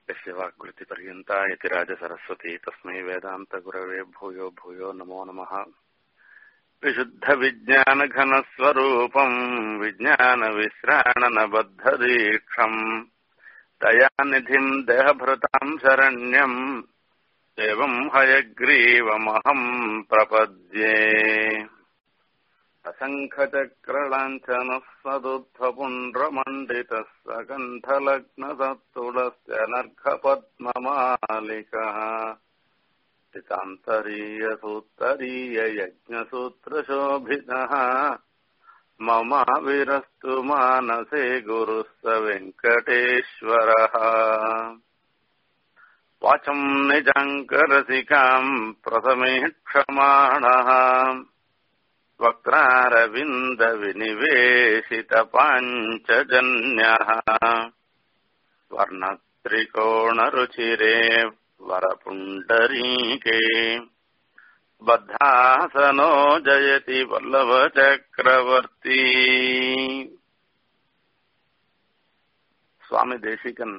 यस्य वाक्कृतिपर्यन्ता यतिराजसरस्वती तस्मै वेदान्तगुरवे भूयो भूयो नमो नमः विशुद्धविज्ञानघनस्वरूपम् विज्ञानविश्राणनबद्धदीक्षम् दयानिधिम् देहभृताम् शरण्यम् एवम् हयग्रीवमहम् प्रपद्ये असङ्खचक्रलाञ्छनः सदुत्थपुण्ड्रमण्डितः सकण्ठलग्नसत्तुलस्य नर्घपद्ममालिकः सितान्तरीयसूत्तरीययज्ञसूत्रशोभितः ममाविरस्तु मानसे गुरुः स वेङ्कटेश्वरः वाचम् निजाङ्करसिकाम् प्रथमेक्षमाणः वक्त्रारविन्दविनिवेशितपाञ्चजन्यः वर्णत्रिकोणरुचिरे वरपुण्डरीके बद्धासनो जयति वल्लभचक्रवर्ती சுவாமி தேசிகன்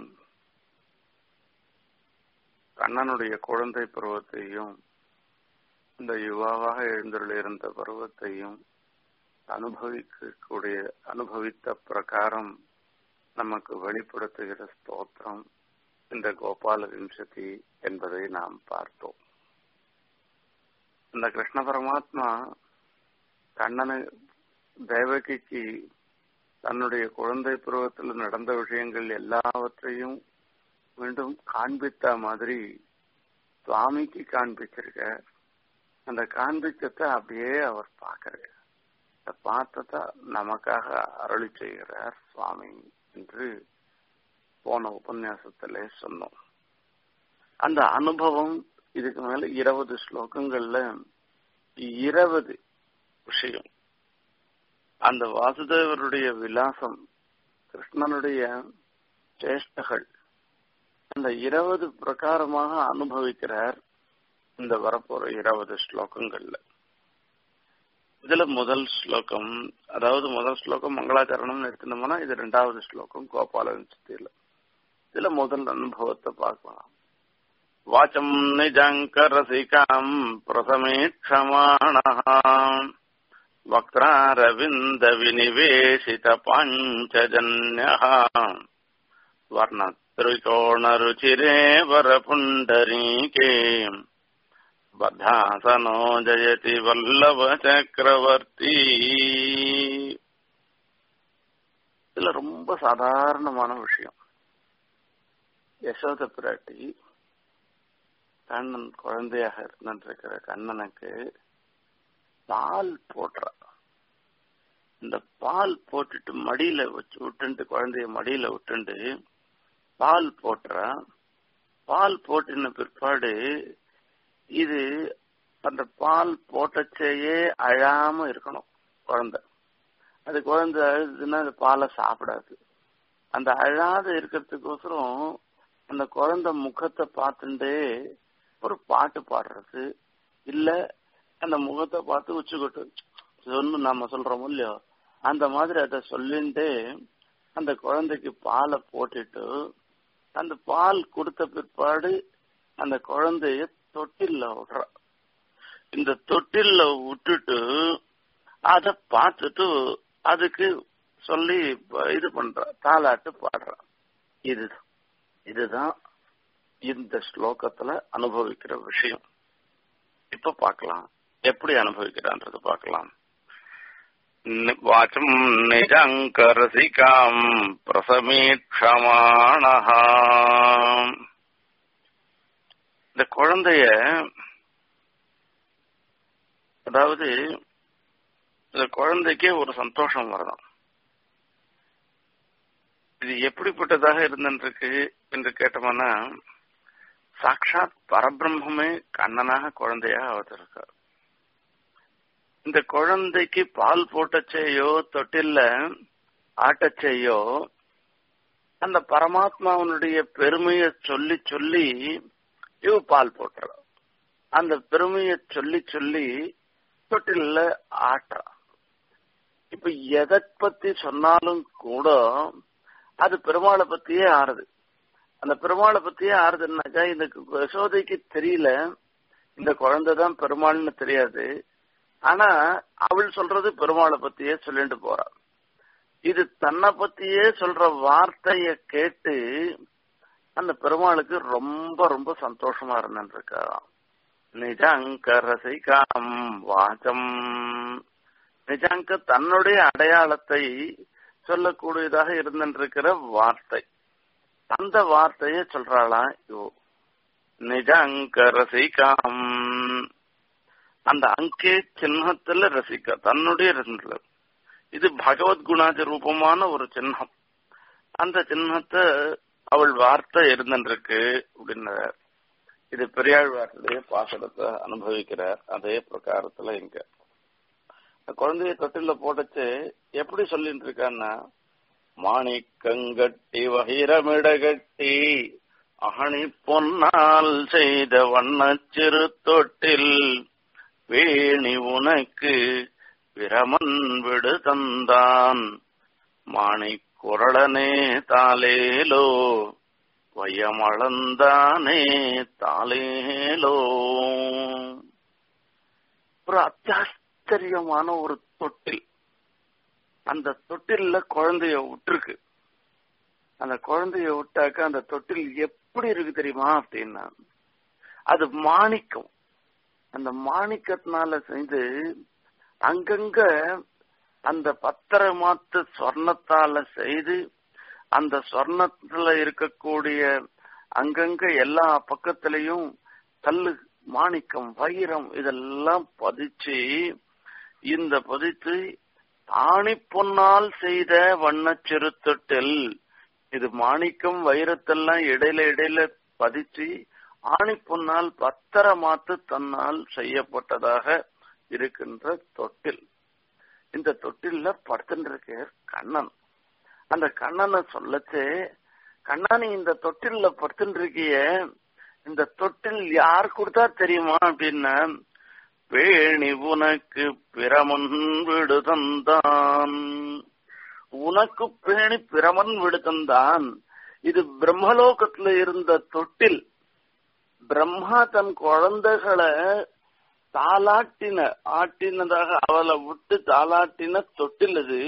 கண்ணனுடைய குழந்தை பருவத்தையும் இந்த யுவாவாக எழுந்துள்ளிருந்த பருவத்தையும் அனுபவிக்கக்கூடிய அனுபவித்த பிரகாரம் நமக்கு வெளிப்படுத்துகிற ஸ்தோத்திரம் இந்த கோபால விம்சதி என்பதை நாம் பார்த்தோம் இந்த கிருஷ்ண பரமாத்மா கண்ணனை தேவகிக்கு தன்னுடைய குழந்தை பருவத்தில் நடந்த விஷயங்கள் எல்லாவற்றையும் மீண்டும் காண்பித்த மாதிரி சுவாமிக்கு காண்பிச்சிருக்க அந்த காண்பிச்சத்தை அப்படியே அவர் பார்க்கிறார் அந்த பார்த்ததை நமக்காக அருளி செய்கிறார் சுவாமி என்று போன உபன்யாசத்திலே சொன்னோம் அந்த அனுபவம் இதுக்கு மேல இருபது ஸ்லோகங்கள்ல இருபது விஷயம் அந்த வாசுதேவருடைய விலாசம் கிருஷ்ணனுடைய சேஷ்டகள் அந்த இருபது பிரகாரமாக அனுபவிக்கிறார் இந்த வரப்போற இருபது ஸ்லோகங்கள்ல இதுல முதல் ஸ்லோகம் அதாவது முதல் ஸ்லோகம் மங்களாச்சரணம் எடுத்துனோம்னா இது ரெண்டாவது ஸ்லோகம் கோபால விம்சத்தியில இதுல முதல் அனுபவத்தை பார்க்கலாம் வாச்சம் நிஜங்கரசிகாம் பிரசமேட்சமாண வக்ராரவிந்த வினிவேசித பாஞ்சஜன்ய வர்ணத்ரிகோணருச்சிரே வரபுண்டரீகே பத்தாசனோ ஜயதி வல்லவ சக்கரவர்த்தி இதுல ரொம்ப சாதாரணமான விஷயம் யசோத பிராட்டி கண்ணன் குழந்தையாக இருந்திருக்கிற கண்ணனுக்கு பால் போடுற இந்த பால் போட்டுட்டு மடியில வச்சு விட்டுண்டு குழந்தைய மடியில விட்டுண்டு பால் போட்டுற பால் போட்டின பிற்பாடு இது அந்த பால் போட்டச்சேயே அழாம இருக்கணும் குழந்தை அது குழந்தை அழுதுன்னா அந்த பாலை சாப்பிடாது அந்த அழாத இருக்கிறதுக்கோசரம் அந்த குழந்தை முகத்தை பார்த்துட்டே ஒரு பாட்டு பாடுறது இல்ல அந்த முகத்தை பார்த்து உச்சி கொட்டு சொன்னு நம்ம சொல்றோம் இல்லையோ அந்த மாதிரி அதை சொல்லிட்டு அந்த குழந்தைக்கு பாலை போட்டுட்டு அந்த பால் கொடுத்த பிற்பாடு அந்த குழந்தைய தொட்டில்ல விடுற இந்த தொட்டில்ல விட்டுட்டு அத பார்த்துட்டு அதுக்கு சொல்லி இது பண்ற தாலாட்டு பாடுற இது இதுதான் இந்த ஸ்லோகத்துல அனுபவிக்கிற விஷயம் இப்ப பார்க்கலாம் எப்படி அனுபவிக்கிறான்றது பார்க்கலாம் வாச்சம் நிஜங்கரசிகாம் பிரசமீட்சமான இந்த குழந்தைய அதாவது இந்த குழந்தைக்கே ஒரு சந்தோஷம் வரலாம் இது எப்படிப்பட்டதாக இருந்திருக்கு என்று கேட்டோம்னா சாட்சாத் பரபிரம்மே கண்ணனாக குழந்தையாக அவதரிக்கார் இந்த குழந்தைக்கு பால் போட்டச்சேயோ தொட்டில்ல ஆட்டச்சேயோ அந்த பரமாத்மாவனுடைய பெருமையை சொல்லி சொல்லி இவ பால் போட்டுற அந்த பெருமையை சொல்லி சொல்லி தொட்டில்ல ஆட்டுற இப்ப எதை பத்தி சொன்னாலும் கூட அது பெருமாளை பத்தியே ஆறுது அந்த பெருமாளை பத்தியே ஆறுதுன்னாக்கா இந்த யசோதைக்கு தெரியல இந்த குழந்தைதான் பெருமாள்னு தெரியாது ஆனா அவள் சொல்றது பெருமாளை பத்தியே சொல்லிட்டு போறா இது தன்னை பத்தியே சொல்ற வார்த்தைய கேட்டு அந்த பெருமாளுக்கு ரொம்ப ரொம்ப சந்தோஷமா இருந்துருக்காராம் நிஜாங்க ரசிகாம் வாச்சம் நிஜாங்க தன்னுடைய அடையாளத்தை சொல்லக்கூடியதாக இருந்திருக்கிற வார்த்தை அந்த வார்த்தையை சொல்றாளாம் யோ நிஜாங்க ரசிகாம் அந்த அங்கே சின்னத்துல ரசிக்க தன்னுடைய இருந்தது இது பகவத்குணாஜ ரூபமான ஒரு சின்னம் அந்த சின்னத்தை அவள் வார்த்தை இருந்திருக்கு அப்படின்னார் இது பெரியாழ்வாருடைய பாசனத்தை அனுபவிக்கிறார் அதே பிரகாரத்துல இங்க குழந்தைய தொட்டில போட்டுச்சு எப்படி சொல்லிட்டு இருக்கான்னா மாணிக்கங்கட்டி வகிரமிடகட்டி அகணி பொன்னால் செய்த வண்ணச்சிறு தொட்டில் வேணி உனக்கு பிரமன் விடு தந்தான் மாணிக் குரளனே தாலேலோ வயமளந்தானே தாலேலோ ஒரு அத்தியாச்சரியமான ஒரு தொட்டில் அந்த தொட்டில்ல குழந்தைய விட்டுருக்கு அந்த குழந்தைய விட்டாக்க அந்த தொட்டில் எப்படி இருக்கு தெரியுமா அப்படின்னா அது மாணிக்கம் அந்த மாணிக்கத்தினால செஞ்சு அங்கங்க அந்த பத்தரை மாத்து சொர்ணத்தால செய்து அந்த சொர்ணத்துல இருக்கக்கூடிய அங்கங்க எல்லா பக்கத்திலையும் கல்லு மாணிக்கம் வைரம் இதெல்லாம் பதிச்சு இந்த பதித்து ஆணி பொன்னால் செய்த வண்ண சிறுத்தொட்டில் இது மாணிக்கம் வைரத்தெல்லாம் இடையில இடையில பதிச்சு ஆணி பொன்னால் பத்தரை மாத்து தன்னால் செய்யப்பட்டதாக இருக்கின்ற தொட்டில் இந்த தொட்டில்ல படுத்துட்டு கண்ணன் அந்த கண்ணனை சொல்லச்சு கண்ணன் இந்த தொட்டில்ல படுத்துட்டு இருக்கிய இந்த தொட்டில் யார் கொடுத்தா தெரியுமா அப்படின்னா வேணி உனக்கு பிரமன் விடு தந்தான் உனக்கு பேணி பிரமன் விடு தந்தான் இது பிரம்மலோகத்துல இருந்த தொட்டில் பிரம்மா தன் குழந்தைகளை தாலாட்டின ஆட்டினதாக அவளை விட்டு தாலாட்டின தொட்டில் அது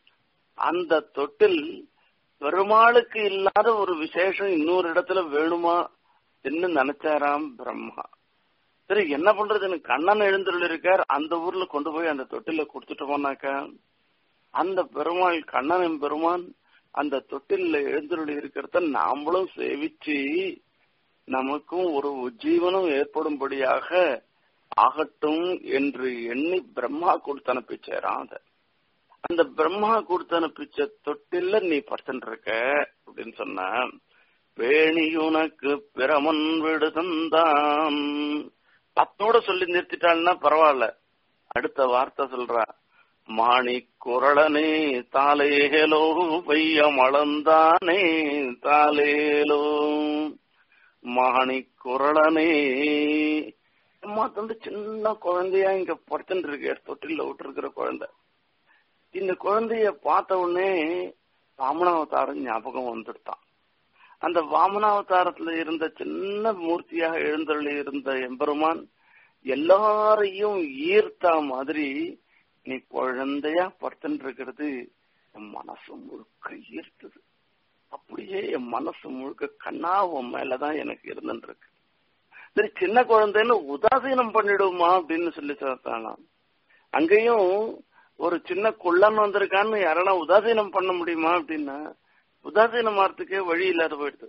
அந்த தொட்டில் பெருமாளுக்கு இல்லாத ஒரு விசேஷம் இன்னொரு இடத்துல வேணுமா என்று நினைச்சாராம் பிரம்மா சரி என்ன பண்றது எனக்கு கண்ணன் எழுந்துள்ள இருக்கார் அந்த ஊர்ல கொண்டு போய் அந்த தொட்டில கொடுத்துட்டோம்னாக்கா அந்த பெருமாள் கண்ணனின் பெருமான் அந்த தொட்டில எழுந்துள்ள இருக்கிறத நாமளும் சேவிச்சு நமக்கும் ஒரு உஜ்ஜீவனம் ஏற்படும்படியாக ஆகட்டும் என்று எண்ணி பிரம்மா கொடுத்து அனுப்பிச்சாராம் அத அந்த பிரம்மா கொடுத்து அனுப்பிச்ச தொட்டில நீ படுத்துட்டு இருக்க அப்படின்னு சொன்ன வேணி உனக்கு பிரமன் விடுதந்தான் அத்தோட சொல்லி நிறுத்திட்டாள்னா பரவாயில்ல அடுத்த வார்த்தை சொல்றா மாணி குரளனே தாலேலோ பையம் அளந்தானே தாலேலோ மாணி குரளனே அம்மா தந்து சின்ன குழந்தையா இங்க படுத்துட்டு இருக்க தொட்டில விட்டு இருக்கிற குழந்தை இந்த குழந்தைய பார்த்த உடனே வாமனாவதாரம் ஞாபகம் வந்துட்டான் அந்த வாமனாவதாரத்துல இருந்த சின்ன மூர்த்தியாக எழுந்தருளி இருந்த எம்பெருமான் எல்லாரையும் ஈர்த்தா மாதிரி நீ குழந்தையா படுத்துட்டு இருக்கிறது என் மனசு முழுக்க ஈர்த்தது அப்படியே என் மனசு முழுக்க கண்ணா உன் மேலதான் எனக்கு இருந்துட்டு இருக்கு சரி சின்ன குழந்தைன்னு உதாசீனம் பண்ணிடுமா அப்படின்னு சொல்லி சொல்லிட்டானாம் அங்கேயும் ஒரு சின்ன குள்ளன் வந்திருக்கான்னு யாரனா உதாசீனம் பண்ண முடியுமா அப்படின்னா உதாசீனம் ஆறதுக்கே வழி இல்லாத போயிடுது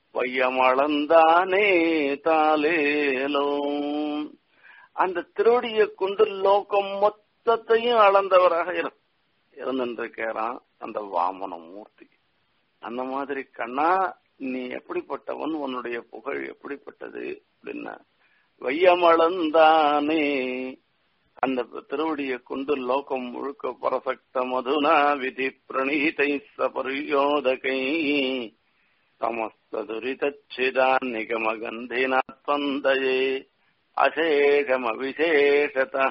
பையமளந்தானே தாலேலோ அந்த திருவடியை கொண்டு லோகம் மொத்தத்தையும் அளந்தவராக இருந்திருக்கிறான் அந்த வாமன மூர்த்தி அந்த மாதிரி கண்ணா நீ எப்படிப்பட்டவன் உன்னுடைய புகழ் எப்படிப்பட்டது அப்படின்னா வையமளந்தானே அந்த திருவடியை கொண்டு லோகம் முழுக்க பரசக்த மதுனா விதி பிரணீதை சபரியோதகை சமஸ்துரிதச்சிதான் நிகமகந்தினாத்வந்தயே அசேஷமவிசேஷதः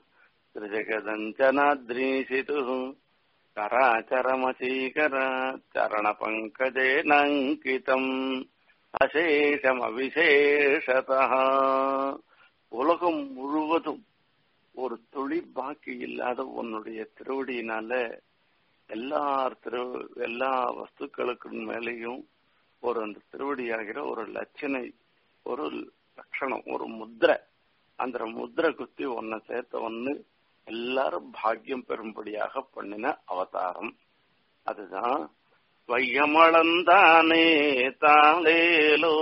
त्रिजगदञ्जनाद्रीशितुः कराचरमचीकर चरणपङ्कजेनाङ्कितम् அசேஷம் அவிசேஷதா உலகம் முழுவதும் ஒரு துளி பாக்கி இல்லாத உன்னுடைய திருவடியினால எல்லா திரு எல்லா வஸ்துக்களுக்கு மேலேயும் ஒரு அந்த திருவடியாகிற ஒரு லட்சணை ஒரு லட்சணம் ஒரு முத்திரை அந்த முத்திரை குத்தி ஒன்ன சேர்த்த ஒன்னு எல்லாரும் பாக்கியம் பெறும்படியாக பண்ணின அவதாரம் அதுதான் வையமளந்தானே தாளேலோ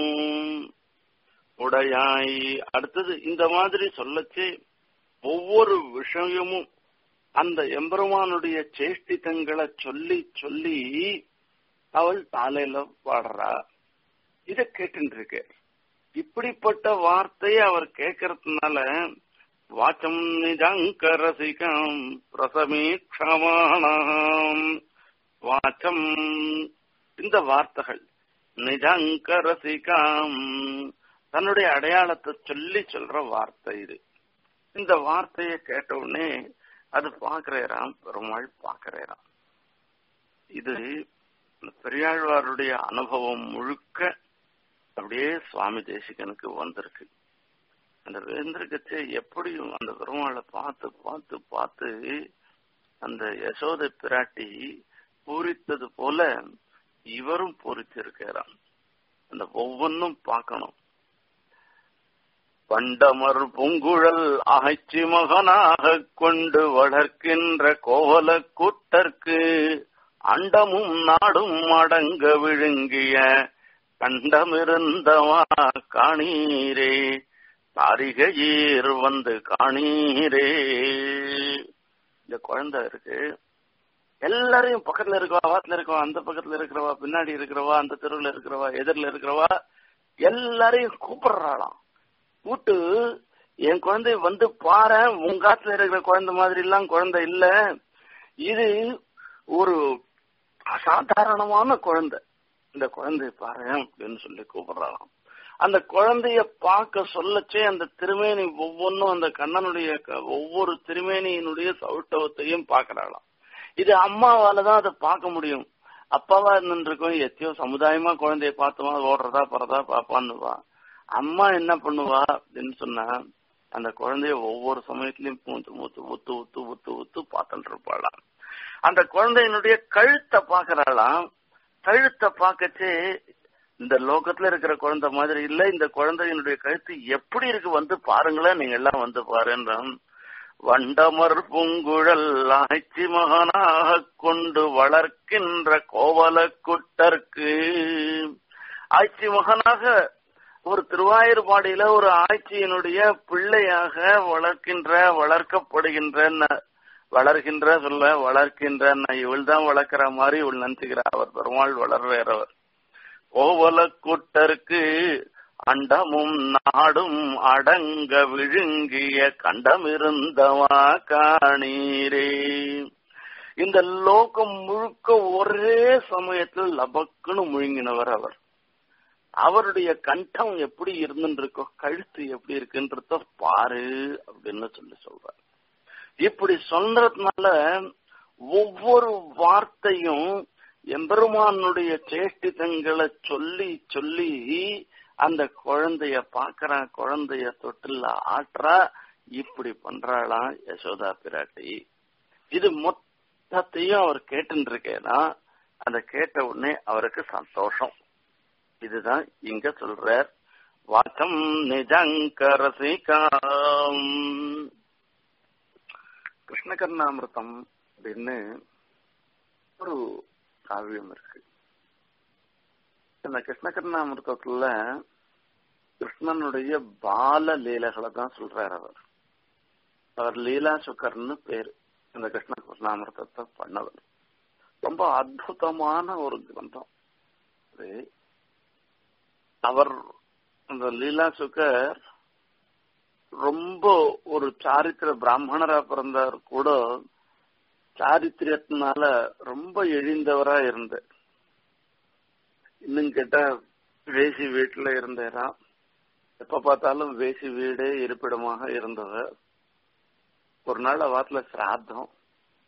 உடையாய் அடுத்தது இந்த மாதிரி சொல்லச்சு ஒவ்வொரு விஷயமும் அந்த எம்பெருமானுடைய சேஷ்டிதங்களை சொல்லி சொல்லி அவள் தாலையில பாடுறா இத கேட்டு இருக்கு இப்படிப்பட்ட வார்த்தையை அவர் கேட்கறதுனால வாச்சம் நிஜங்கரசிகம் பிரசமீட்சமானம் வாச்சம் இந்த வார்த்தைகள் நிஜங்கரசிகாம் தன்னுடைய அடையாளத்தை சொல்லி சொல்ற வார்த்தை இது இந்த வார்த்தையை கேட்ட உடனே அது பாக்குறாராம் பெருமாள் பாக்குறாராம் இது பெரியாழ்வாருடைய அனுபவம் முழுக்க அப்படியே சுவாமி தேசிகனுக்கு வந்திருக்கு அந்த வேந்திரகத்தை எப்படியும் அந்த பெருமாளை பார்த்து பார்த்து பார்த்து அந்த யசோதை பிராட்டி பூரித்தது போல இவரும் பூரித்திருக்கிறான் அந்த ஒவ்வொன்னும் பார்க்கணும் பண்டமர் பூங்குழல் ஆய்ச்சி மகனாக கொண்டு வளர்க்கின்ற கோவல கூட்டற்கு அண்டமும் நாடும் அடங்க விழுங்கிய கண்டமிருந்தவா காணீரே தாரிகையீர் வந்து காணீரே இந்த குழந்தை இருக்கு எல்லாரையும் பக்கத்துல இருக்கவா வாத்துல இருக்கவா அந்த பக்கத்துல இருக்கிறவா பின்னாடி இருக்கிறவா அந்த தெருவில் இருக்கிறவா எதிரில் இருக்கிறவா எல்லாரையும் கூப்பிடுறாளாம் கூட்டு என் குழந்தை வந்து பாரு உங்க காத்துல இருக்கிற குழந்தை மாதிரி எல்லாம் குழந்தை இல்ல இது ஒரு அசாதாரணமான குழந்தை இந்த குழந்தைய பாரு அப்படின்னு சொல்லி கூப்பிடுறாளாம் அந்த குழந்தைய பார்க்க சொல்லச்சே அந்த திருமேனி ஒவ்வொன்றும் அந்த கண்ணனுடைய ஒவ்வொரு திருமேனியினுடைய சௌட்டவத்தையும் பாக்குறாளாம் இது அம்மாவால தான் அதை பார்க்க முடியும் அப்பாவா இருந்துருக்கோம் எத்தையோ சமுதாயமா குழந்தைய பார்த்தோமா ஓடுறதா போறதா பாப்பான்னுவா அம்மா என்ன பண்ணுவா அப்படின்னு சொன்னா அந்த குழந்தைய ஒவ்வொரு சமயத்திலயும் மூத்து மூத்து உத்து உத்து உத்து உத்து பார்த்துட்டு இருப்பாளாம் அந்த குழந்தையினுடைய கழுத்தை பாக்குறாளாம் கழுத்தை பார்க்கச்சே இந்த லோகத்துல இருக்கிற குழந்தை மாதிரி இல்ல இந்த குழந்தையினுடைய கழுத்து எப்படி இருக்கு வந்து பாருங்களேன் நீங்க எல்லாம் வந்து பாருன்றான் வண்டமர் பூங்குழல் ஆட்சி மகனாக கொண்டு வளர்க்கின்ற கோவல குட்டர்க்கு ஆட்சி மகனாக ஒரு திருவாயூர்பாடியில ஒரு ஆட்சியினுடைய பிள்ளையாக வளர்க்கின்ற வளர்க்கப்படுகின்ற வளர்கின்ற சொல்ல வளர்க்கின்ற இவள் தான் வளர்க்கிற மாதிரி இவள் நினைச்சுக்கிறார் அவர் பெருமாள் வளர்வேறவர் கோவல கூட்டருக்கு அண்டமும் நாடும் அடங்க விழுங்கிய கண்டமிருந்தவா காணீரே இந்த லோகம் முழுக்க ஒரே சமயத்தில் லபக்குன்னு முழுங்கினவர் அவர் அவருடைய கண்டம் எப்படி இருந்துருக்கோ கழுத்து எப்படி இருக்குன்றத பாரு அப்படின்னு சொல்லி சொல்றார் இப்படி சொல்றதுனால ஒவ்வொரு வார்த்தையும் எம்பெருமானுடைய சேஷ்டிதங்களை சொல்லி சொல்லி அந்த குழந்தைய பாக்குறா குழந்தைய தொட்டில் ஆற்றா இப்படி பண்றாளாம் யசோதா பிராட்டி இது மொத்தத்தையும் அவர் கேட்டு இருக்கேனா அந்த கேட்ட உடனே அவருக்கு சந்தோஷம் இதுதான் இங்க சொல்றார் வாச்சம் நிஜங்கரசிகாம் கிருஷ்ணகர்ணாமிருத்தம் அப்படின்னு ஒரு காவியம் இருக்கு இந்த கிருஷ்ணகர்ணாமிருத்தத்துல கிருஷ்ணனுடைய பால லீலைகளை தான் சொல்றார் அவர் அவர் லீலா சுக்கர்னு பேரு இந்த கிருஷ்ண கிருஷ்ணாமிருத்தத்தை பண்ணவர் ரொம்ப அற்புதமான ஒரு கிரந்தம் அது அவர் அந்த லீலா சுக்கர் ரொம்ப ஒரு சாரித்திர பிராமணரா பிறந்தார் கூட சாரித்திரத்தினால ரொம்ப எழிந்தவரா இருந்தார் இன்னும் கேட்டா வேசி வீட்டுல இருந்தாரா எப்ப பார்த்தாலும் வேசி வீடே இருப்பிடமாக இருந்தவர் ஒரு நாள் வாரத்துல சிராத்தம்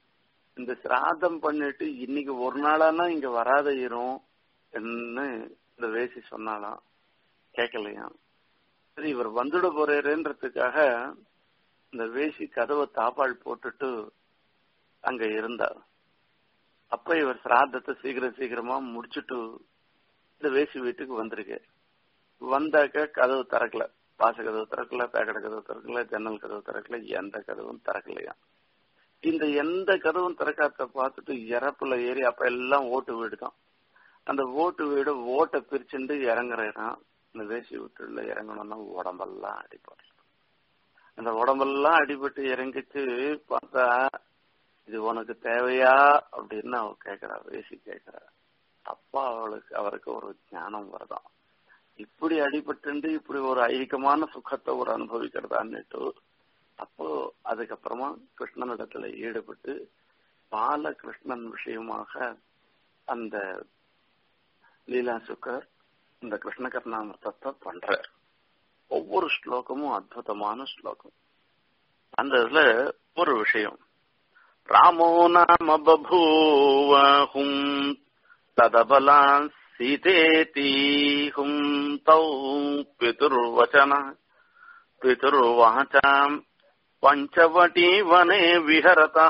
இந்த சிராதம் பண்ணிட்டு இன்னைக்கு ஒரு நாளானா இங்க வராத இரும் என்ன இந்த வேசி சொன்னாலாம் கேட்கலையாம் சரி இவர் வந்துட போறேன்றதுக்காக இந்த வேசி கதவை தாப்பாள் போட்டுட்டு அங்க இருந்தார் அப்ப இவர் சிராதத்தை சீக்கிரம் சீக்கிரமா முடிச்சுட்டு இந்த வேசி வீட்டுக்கு வந்திருக்கு வந்தாக்க கதவு திறக்கல வாச கதவு திறக்கல பேக்கடை கதவு திறக்கல ஜன்னல் கதவு திறக்கல எந்த கதவும் திறக்கலையா இந்த எந்த கதவும் திறக்காத பார்த்துட்டு இறப்புல ஏறி அப்ப எல்லாம் ஓட்டு வீடு தான் அந்த ஓட்டு வீடு ஓட்டை பிரிச்சுட்டு இறங்குறான் இந்த வேசி வீட்டுல இறங்கணும்னா உடம்பெல்லாம் அடிபடும் அந்த உடம்பெல்லாம் அடிபட்டு இறங்கிச்சு பார்த்தா இது உனக்கு தேவையா அப்படின்னு அவ கேக்குறா வேசி கேக்குறா அப்பா அவளுக்கு அவருக்கு ஒரு ஞானம் வருதான் இப்படி அடிபட்டு இப்படி ஒரு ஐகிகமான சுகத்தை ஒரு அனுபவிக்கிறதான்னுட்டு அப்போ அதுக்கப்புறமா கிருஷ்ணனிடத்துல ஈடுபட்டு பால கிருஷ்ணன் விஷயமாக அந்த லீலா சுக்கர் இந்த கிருஷ்ண கர்ணாமிர்தத்தை பண்றார் ஒவ்வொரு ஸ்லோகமும் அற்புதமான ஸ்லோகம் அந்த இதுல ஒரு விஷயம் ராமோ நாம பபூவஹும் ததபலா சீதேதீஹும் தௌ பிதுர்வச்சன பிதுர்வாச்சாம் பஞ்சவட்டி வனே விஹரதः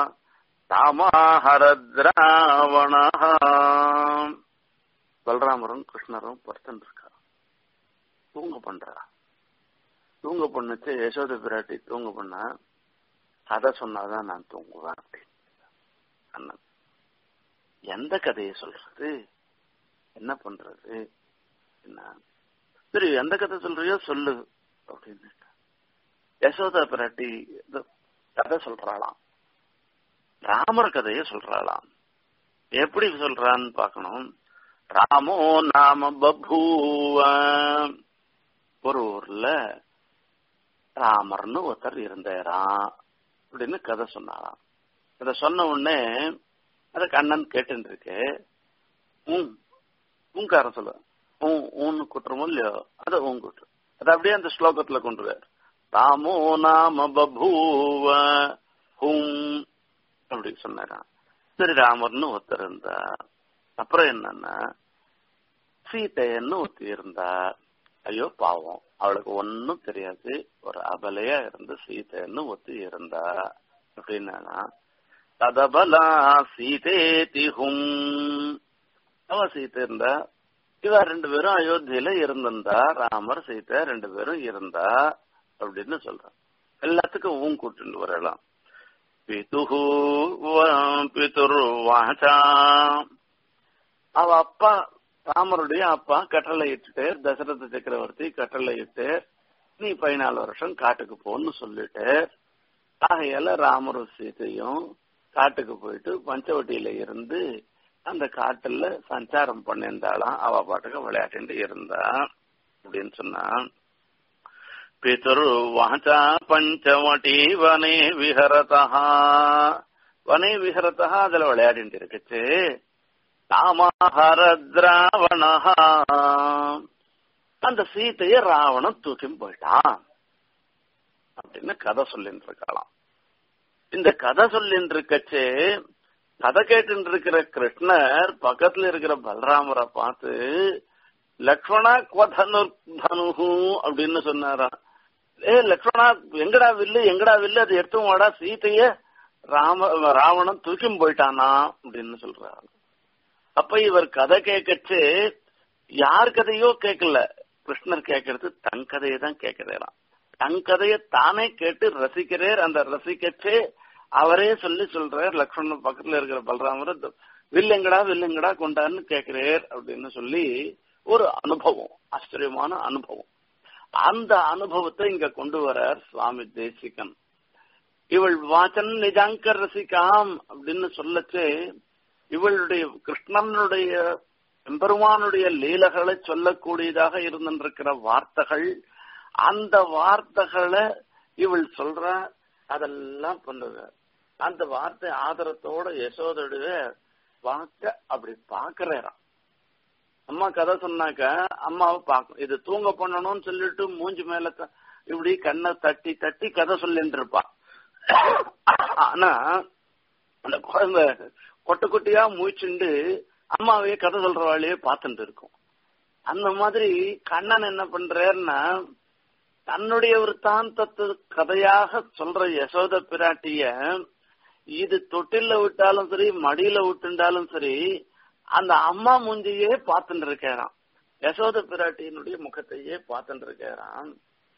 ராமாஹரத்ராவணः பலராமரும் கிருஷ்ணரும் படுத்துட்டு இருக்கா தூங்க பண்றா தூங்க பண்ணுச்சு யசோத பிராட்டி தூங்க பண்ணா கதை சொன்னாதான் நான் தூங்குவேன் அப்படின்னு அண்ணன் எந்த கதையை சொல்றது என்ன பண்றது என்ன சரி எந்த கதை சொல்றியோ சொல்லு அப்படின்னு யசோதா பிராட்டி கதை சொல்றாளாம் ராமர் கதையை சொல்றாளாம் எப்படி சொல்றான்னு பாக்கணும் ராமோ நாம பபூவ ஒரு ஊர்ல ராமர்னு ஒருத்தர் இருந்தாராம் அப்படின்னு கதை சொன்னாராம் இத சொன்ன உடனே அத கண்ணன் கேட்டு இருக்கு உம் ஊங்காரம் சொல்லு ஊன் ஊன்னு குட்டுறமோ இல்லையோ அத ஊன் குட்டு அது அப்படியே அந்த ஸ்லோகத்துல கொண்டு ராமோ நாம பபூவ ஹும் அப்படி சொன்னாராம் சரி ராமர்னு ஒருத்தர் இருந்தா அப்புறம் என்னன்னா சீதையன்னு ஒருத்தி இருந்தா ஐயோ பாவம் அவளுக்கு ஒன்னும் தெரியாது ஒரு அபலையா இருந்து சீதைன்னு ஒத்தி இருந்தா அப்படின்னா ததபலா சீதேதிஹும் அவ சீதை இருந்தா இவ ரெண்டு பேரும் அயோத்தியில இருந்திருந்தா ராமர் சீதை ரெண்டு பேரும் இருந்தா அப்படின்னு சொல்றான் எல்லாத்துக்கும் ஊன் கூட்டு வரலாம் பிதுஹு பிதுர் வாச்சா அவ அப்பா ராமருடைய அப்பா கட்டளை இட்டுட்டு தசரத சக்கரவர்த்தி கட்டளை இட்டு நீ பதினாலு வருஷம் காட்டுக்கு போன்னு சொல்லிட்டு ஆகையால ராமரும் சீதையும் காட்டுக்கு போயிட்டு பஞ்சவட்டியில இருந்து அந்த காட்டுல சஞ்சாரம் பண்ணியிருந்தாலாம் அவ பாட்டுக்கு விளையாட்டு இருந்தா அப்படின்னு சொன்னா பிதுரு வாச்சா பஞ்சவட்டி வனே விஹரதா வனே விஹரதா அதுல விளையாடிட்டு இருக்குச்சு ராமஹரத்ராவணா அந்த சீத்தைய ராவணன் தூக்கி போயிட்டான் அப்படின்னு கதை சொல்லிட்டு இருக்கலாம் இந்த கதை சொல்லிட்டு இருக்கச்சே கதை கேட்டு இருக்கிற கிருஷ்ணர் பக்கத்துல இருக்கிற பலராமரை பார்த்து லக்ஷ்மணா குவதனு தனு அப்படின்னு சொன்னாராம் ஏ லக்ஷ்மணா எங்கடா வில்லு எங்கடா வில்லு அது எடுத்து வாடா சீத்தைய ராம ராவணன் தூக்கி போயிட்டானா அப்படின்னு சொல்றாரு அப்ப இவர் கதை கேட்கச்சு யார் கதையோ கேட்கல கிருஷ்ணர் கேட்கறது தன் கதையை தான் கேட்கிறாராம் தன் கதையை தானே கேட்டு ரசிக்கிறார் அந்த ரசிக்கச்சு அவரே சொல்லி சொல்றார் லக்ஷ்மணன் பக்கத்துல இருக்கிற பலராமர் வில்லுங்கடா வில்லுங்கடா கொண்டான்னு கேட்கிறார் அப்படின்னு சொல்லி ஒரு அனுபவம் ஆச்சரியமான அனுபவம் அந்த அனுபவத்தை இங்க கொண்டு வரார் சுவாமி தேசிகன் இவள் வாச்சன் நிஜாங்கர் ரசிகாம் அப்படின்னு சொல்லச்சு இவளுடைய கிருஷ்ணனுடைய எம்பெருமானுடைய லீலைகளை சொல்லக்கூடியதாக இருந்திருக்கிற வார்த்தைகள் அந்த வார்த்தைகளை இவள் சொல்ற அதெல்லாம் பண்ணுவ அந்த வார்த்தை ஆதரத்தோட யசோதோடைய வாக்க அப்படி பாக்குறாராம் அம்மா கதை சொன்னாக்க அம்மாவை பார்க்கும் இது தூங்க பண்ணணும்னு சொல்லிட்டு மூஞ்சி மேல இப்படி கண்ணை தட்டி தட்டி கதை சொல்லிட்டு இருப்பா ஆனா அந்த குழந்தை கொட்டை குட்டியா மூச்சுண்டு அம்மாவையே கதை சொல்றவாளையே பார்த்துட்டு இருக்கும் அந்த மாதிரி கண்ணன் என்ன பண்றாருன்னா தன்னுடைய விற்த்தாந்தத்து கதையாக சொல்ற யசோத பிராட்டிய இது தொட்டில்ல விட்டாலும் சரி மடியில விட்டுண்டாலும் சரி அந்த அம்மா மூஞ்சியே பார்த்துட்டு இருக்காராம் யசோத பிராட்டியினுடைய முகத்தையே பார்த்துட்டு இருக்காராம்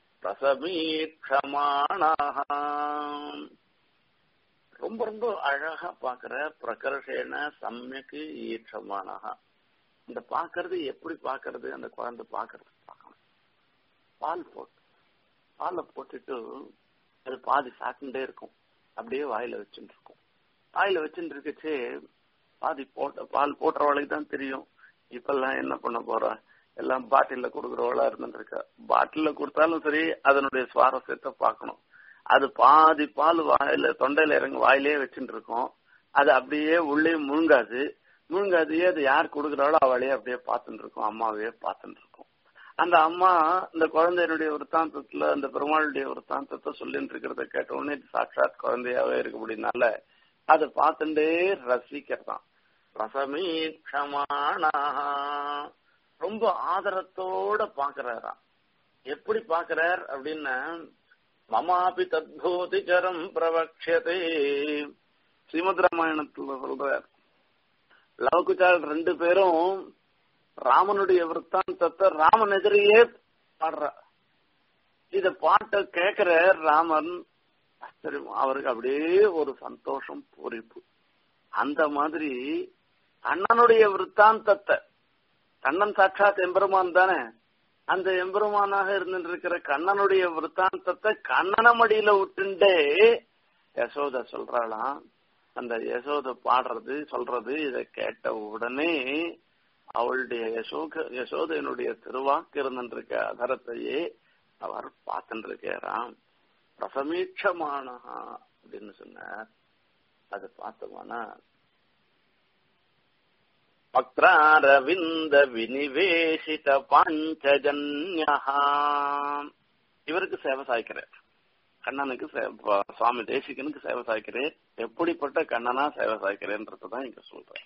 பிரசமீட்சமானாம் ரொம்ப ரொம்ப அழகா பாக்குற பிரகர்ஷேன சமயக்கு ஈட்சமானஹா இந்த பாக்குறது எப்படி பாக்குறது அந்த குழந்தை பாக்குறது பார்க்கணும் பால் போட்டு பாலை போட்டுட்டு அது பாதி சாப்பிட்டுட்டே இருக்கும் அப்படியே வாயில வச்சுட்டு இருக்கும் வாயில வச்சுட்டு இருக்கச்சு பாதி போட்ட பால் போட்டுறவளுக்கு தான் தெரியும் இப்பெல்லாம் என்ன பண்ண போறா எல்லாம் பாட்டில்ல கொடுக்குறவளா இருந்துருக்கா பாட்டில்ல கொடுத்தாலும் சரி அதனுடைய சுவாரஸ்யத்தை பார்க்கணும் அது பாதி பால் வாயில தொண்டையில இறங்கி வாயிலே வச்சுட்டு இருக்கோம் அது அப்படியே உள்ளே முழுங்காது முழுங்காதையே அது யார் கொடுக்குறாளோ அவளையே அப்படியே பார்த்துட்டு இருக்கோம் அம்மாவையே பார்த்துட்டு இருக்கோம் அந்த அம்மா இந்த குழந்தையினுடைய விற்த்தாந்தத்துல அந்த பெருமாளுடைய விற்த்தாந்தத்தை சொல்லிட்டு இருக்கிறத கேட்ட உடனே சாட்சாத் குழந்தையாவே இருக்க முடியினால அதை பார்த்துட்டே ரசிக்கிறதான் ரசமீட்சமானா ரொம்ப ஆதரத்தோட பாக்குறாராம் எப்படி பாக்குறார் அப்படின்னா மமாபி தத்பூதிகரம் பிரவக்ஷதே ஸ்ரீமத் ராமாயணத்துல சொல்றார் லவகுச்சால் ரெண்டு பேரும் ராமனுடைய விற்த்தாந்தத்தை ராமன் எதிரையே பாடுற இத பாட்ட கேக்குற ராமன் ஆச்சரியம் அவருக்கு அப்படியே ஒரு சந்தோஷம் பூரிப்பு அந்த மாதிரி அண்ணனுடைய விற்த்தாந்தத்தை கண்ணன் சாட்சாத் எம்பெருமான் தானே அந்த எம்பெருமானாக இருந்துட்டு இருக்கிற கண்ணனுடைய விற்த்தாந்தத்தை கண்ணன மடியில விட்டுண்டே யசோத சொல்றாளாம் அந்த யசோத பாடுறது சொல்றது இதை கேட்ட உடனே அவளுடைய யசோக யசோதையனுடைய திருவாக்கு இருந்திருக்க அதரத்தையே அவர் பார்த்துட்டு இருக்கிறான் பிரசமீட்சமானா அப்படின்னு சொன்னார் அது பார்த்தோம்னா பக்ராரவிந்த வினிவேசித பாஞ்சஜன்யா இவருக்கு சேவை சாய்க்கிறார் கண்ணனுக்கு சுவாமி தேசிகனுக்கு சேவை சாய்க்கிறேன் எப்படிப்பட்ட கண்ணனா சேவை சாய்க்கிறேன்றதான் இங்க சொல்றேன்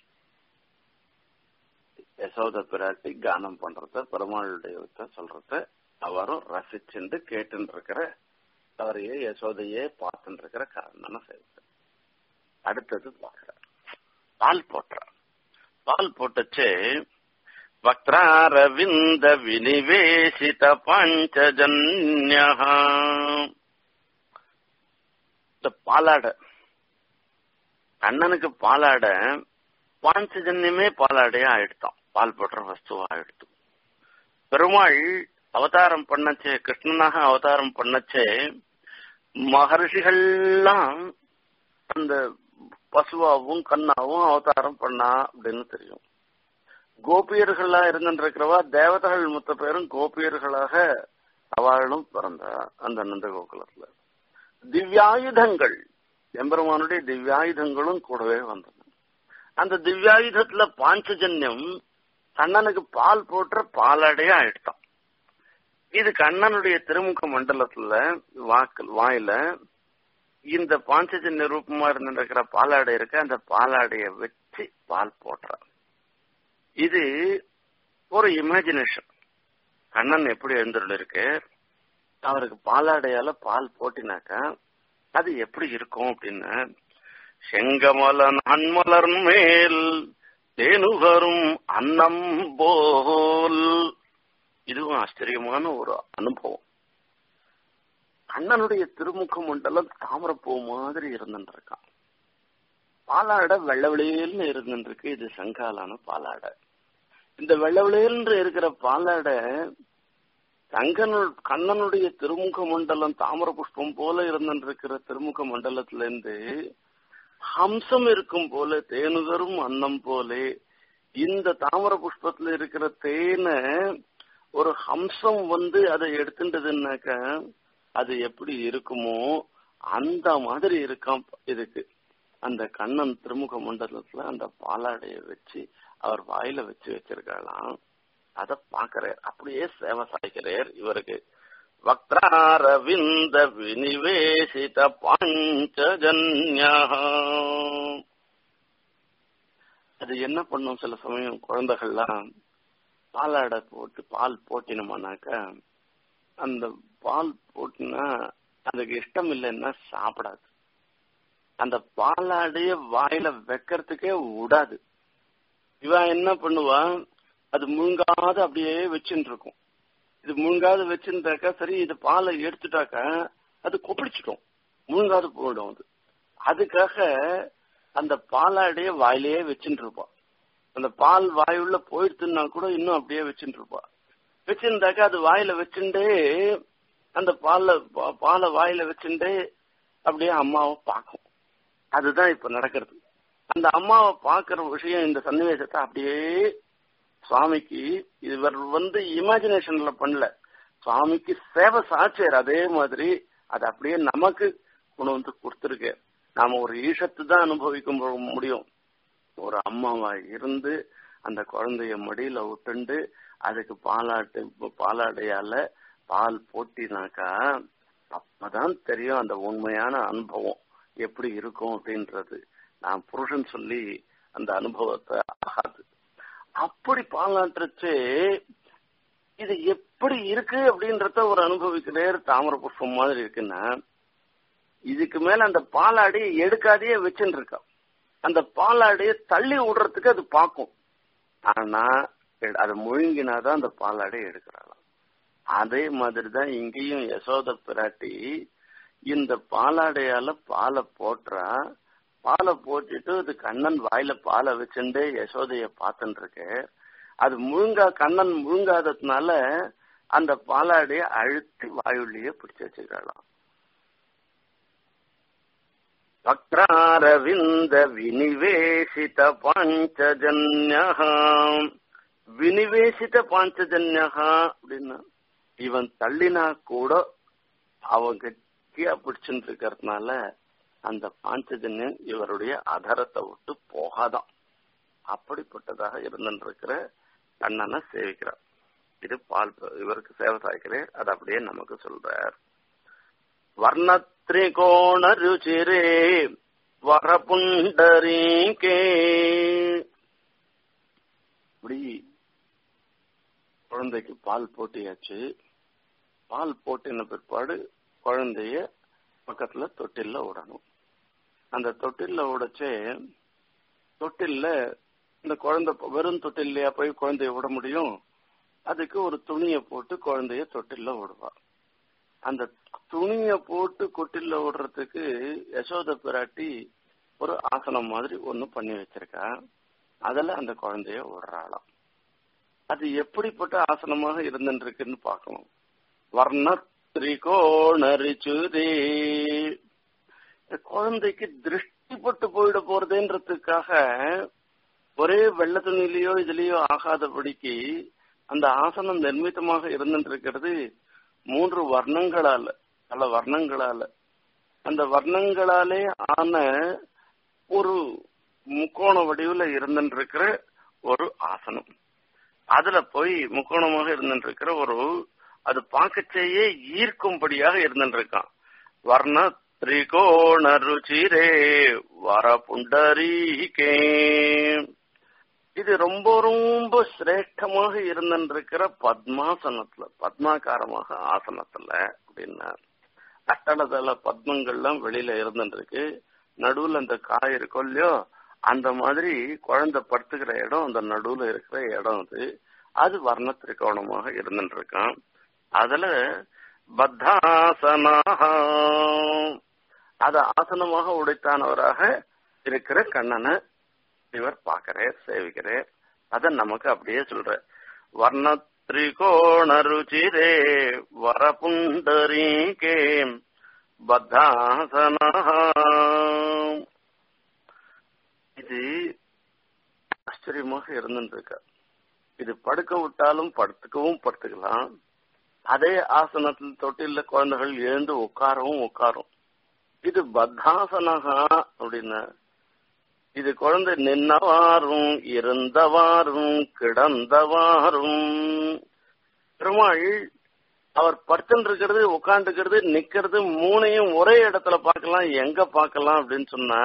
யசோத பிராட்டி கானம் பண்றத பெருமாளுடைய சொல்றத அவரும் ரசிச்சுண்டு கேட்டு இருக்கிற அவரையே யசோதையே பார்த்துட்டு இருக்கிற கண்ணனை சேவை அடுத்தது பாக்குறார் பால் போட்டுறார் பால் போட்டுச்சு வக்ராரவிந்த வினிவேசித பஞ்சஜன்யா இந்த பாலாட அண்ணனுக்கு பாலாட பாஞ்சஜன்யமே பாலாடையா ஆயிடுத்தான் பால் போடுற வஸ்துவா ஆயிடுத்து பெருமாள் அவதாரம் பண்ணச்சே கிருஷ்ணனாக அவதாரம் பண்ணச்சே மகர்ஷிகள்லாம் அந்த பசுவாவும் கண்ணாவும் அவதாரம் பண்ணா அப்படின்னு தெரியும் கோபியர்களா இருந்துருக்கிறவா தேவதைகள் மொத்த பேரும் கோபியர்களாக அவளும் பிறந்தா அந்த நந்த கோகுலத்துல திவ்யாயுதங்கள் எம்பெருமானுடைய திவ்யாயுதங்களும் கூடவே வந்தது அந்த திவ்யாயுதத்துல பாஞ்சஜன்யம் கண்ணனுக்கு பால் போட்டுற பாலாடையே ஆயிடுத்தான் இது கண்ணனுடைய திருமுக மண்டலத்துல வாக்கு வாயில இந்த பாஞ்சஜன்ய ரூபமா இருந்திருக்கிற பாலாடை இருக்க அந்த பாலாடைய வச்சு பால் போடுறார் இது ஒரு இமேஜினேஷன் கண்ணன் எப்படி எழுந்துள்ள இருக்கு அவருக்கு பாலாடையால பால் போட்டினாக்கா அது எப்படி இருக்கும் அப்படின்னு செங்கமலன் அன்மலர் மேல் தேனுகரும் அன்னம் போல் இதுவும் ஆச்சரியமான ஒரு அனுபவம் அண்ணனுடைய திருமுக மண்டலம் தாமரப்பூ மாதிரி இருந்துருக்கான் பாலாடை வெள்ள வெளியல்னு இருந்துருக்கு இது சங்காலான பாலாடை இந்த வெள்ள வெளியல்ன்று இருக்கிற பாலாடை கங்கனு கண்ணனுடைய திருமுக மண்டலம் தாமர புஷ்பம் போல இருந்துருக்கிற திருமுக மண்டலத்துல இருந்து ஹம்சம் இருக்கும் போல தேனுகரும் அன்னம் போலே இந்த தாமர புஷ்பத்துல இருக்கிற தேனை ஒரு ஹம்சம் வந்து அதை எடுத்துட்டதுன்னாக்க அது எப்படி இருக்குமோ அந்த மாதிரி இருக்காம் இதுக்கு அந்த கண்ணன் திருமுக மண்டலத்துல அந்த பாலாடைய வச்சு அவர் வாயில வச்சு வச்சிருக்கலாம் அத பாக்குறார் அப்படியே சேவை சாய்க்கிறார் இவருக்கு வக்ராரவிந்த வினிவேசித பாஞ்சஜன்யா அது என்ன பண்ணும் சில சமயம் குழந்தைகள்லாம் பாலாடை போட்டு பால் போட்டினோம்னாக்கா அந்த பால் போட்டுனா அதுக்கு இஷ்டம் இல்லைன்னா சாப்பிடாது அந்த பாலாடைய வாயில வைக்கிறதுக்கே விடாது இவன் என்ன பண்ணுவா அது முழுங்காத அப்படியே வச்சுட்டு இருக்கும் இது முழுங்காத வச்சுருந்தாக்கா சரி இது பாலை எடுத்துட்டாக்கா அது கொப்பளிச்சிடும் முழுங்காது போயிடும் அது அதுக்காக அந்த பாலாடைய வாயிலேயே வச்சுட்டு இருப்பான் அந்த பால் வாயுள்ள போயிடுத்துன்னா கூட இன்னும் அப்படியே வச்சுட்டு இருப்பா வச்சிருந்தாக்கா அது வாயில வச்சுட்டே அந்த பால்ல பாலை வாயில வச்சுட்டே அப்படியே அம்மாவை பார்க்கும் அதுதான் இப்ப நடக்கிறது அந்த அம்மாவை பாக்குற விஷயம் இந்த சன்னிவேசத்தை அப்படியே சுவாமிக்கு இவர் வந்து இமேஜினேஷன்ல பண்ணல சுவாமிக்கு சேவை சாட்சியர் அதே மாதிரி அது அப்படியே நமக்கு கொண்டு வந்து கொடுத்துருக்கு நாம ஒரு ஈஷத்து தான் அனுபவிக்க முடியும் ஒரு அம்மாவா இருந்து அந்த குழந்தைய மடியில விட்டுண்டு அதுக்கு பாலாட்டு பாலாடையால பால் போட்டினாக்கா அப்பதான் தெரியும் அந்த உண்மையான அனுபவம் எப்படி இருக்கும் அப்படின்றது நான் புருஷன் சொல்லி அந்த அனுபவத்தை ஆகாது அப்படி பாலாட்டுச்சு இது எப்படி இருக்கு அப்படின்றத ஒரு அனுபவிக்கிறேர் தாமர புஷ்பம் மாதிரி இருக்குன்னா இதுக்கு மேல அந்த பாலாடியை எடுக்காதையே வச்சுட்டு இருக்கா அந்த பாலாடியை தள்ளி விடுறதுக்கு அது பார்க்கும் ஆனா அதை முழுங்கினாதான் அந்த பாலாடையை எடுக்கிறாளாம் அதே மாதிரிதான் இங்கேயும் யசோத பிராட்டி இந்த பாலாடையால பாலை போட்டுறா பாலை போட்டுட்டு அது கண்ணன் வாயில பாலை வச்சுட்டு யசோதைய பார்த்துட்டு இருக்கு அது முழுங்கா கண்ணன் முழுங்காததுனால அந்த பாலாடைய அழுத்தி வாயுள்ளிய பிடிச்சு வச்சுக்கலாம் வக்ராரவிந்த வினிவேசித பாஞ்சஜன்யா வினிவேசித பாஞ்சஜன்யா அப்படின்னா இவன் தள்ளினா கூட அவன் கட்டியா பிடிச்சுட்டு இருக்கிறதுனால அந்த பாஞ்சஜன்யன் இவருடைய அதரத்தை விட்டு போகாதான் அப்படிப்பட்டதாக இருந்துருக்கிற கண்ணனை சேவிக்கிறார் இது பால் இவருக்கு சேவை சாய்க்கிறேன் அது அப்படியே நமக்கு சொல்றார் வர்ணத்ரிகோண ருச்சிரே வரபுண்டரீகே இப்படி குழந்தைக்கு பால் போட்டியாச்சு பால் போட்டின பிற்பாடு குழந்தைய பக்கத்துல தொட்டில்ல விடணும் அந்த தொட்டில்ல விடச்சே தொட்டில்ல இந்த குழந்தை வெறும் தொட்டில்லையா போய் குழந்தைய விட முடியும் அதுக்கு ஒரு துணியை போட்டு குழந்தைய தொட்டில்ல விடுவா அந்த துணிய போட்டு கொட்டில்ல விடுறதுக்கு யசோத பிராட்டி ஒரு ஆசனம் மாதிரி ஒண்ணு பண்ணி வச்சிருக்கா அதுல அந்த குழந்தைய விடுறாளாம் அது எப்படிப்பட்ட ஆசனமாக இருந்துருக்குன்னு பார்க்கணும் வர்ண திரிகோணரிச்சுதே குழந்தைக்கு திருஷ்டிப்பட்டு போயிட போறதுன்றதுக்காக ஒரே வெள்ள துணிலையோ இதுலயோ ஆகாதபடிக்கு அந்த ஆசனம் நிர்மித்தமாக இருந்துருக்கிறது மூன்று வர்ணங்களால பல வர்ணங்களால அந்த வர்ணங்களாலே ஆன ஒரு முக்கோண வடிவுல இருந்துருக்கிற ஒரு ஆசனம் அதுல போய் முக்கோணமாக இருந்துருக்கிற ஒரு அது பார்க்கச்சேயே ஈர்க்கும்படியாக இருந்துருக்கான் வர்ண திரிகோண ருச்சிரே வர புண்டரீகே இது ரொம்ப ரொம்ப சிரேஷ்டமாக இருந்திருக்கிற பத்மாசனத்துல பத்மாகாரமாக ஆசனத்துல அப்படின்னா அட்டளதள பத்மங்கள்லாம் வெளியில இருந்துருக்கு நடுவுல அந்த காய் இருக்கும் இல்லையோ அந்த மாதிரி குழந்தை படுத்துக்கிற இடம் அந்த நடுவுல இருக்கிற இடம் அது அது வர்ண திரிகோணமாக இருந்துருக்கான் அதுல பத்தாசனாக அது ஆசனமாக உடைத்தானவராக இருக்கிற கண்ணனை இவர் பாக்குறார் சேவிக்கிறார் அத நமக்கு அப்படியே சொல்ற வர்ண திரிகோண ருச்சிரே வரபுண்டரீகே பத்தாசன இது ஆச்சரியமாக இருந்துருக்க இது படுக்க விட்டாலும் படுத்துக்கவும் படுத்துக்கலாம் அதே ஆசனத்தில் தொட்டில குழந்தைகள் எழுந்து உட்காரவும் உட்காரும் இது பத்தாசனகா அப்படின்னா இது குழந்தை நின்னவாறும் இருந்தவாறும் கிடந்தவாறும் பெருமாள் அவர் படுத்துட்டு இருக்கிறது உட்காந்துக்கிறது நிக்கிறது மூணையும் ஒரே இடத்துல பார்க்கலாம் எங்க பார்க்கலாம் அப்படின்னு சொன்னா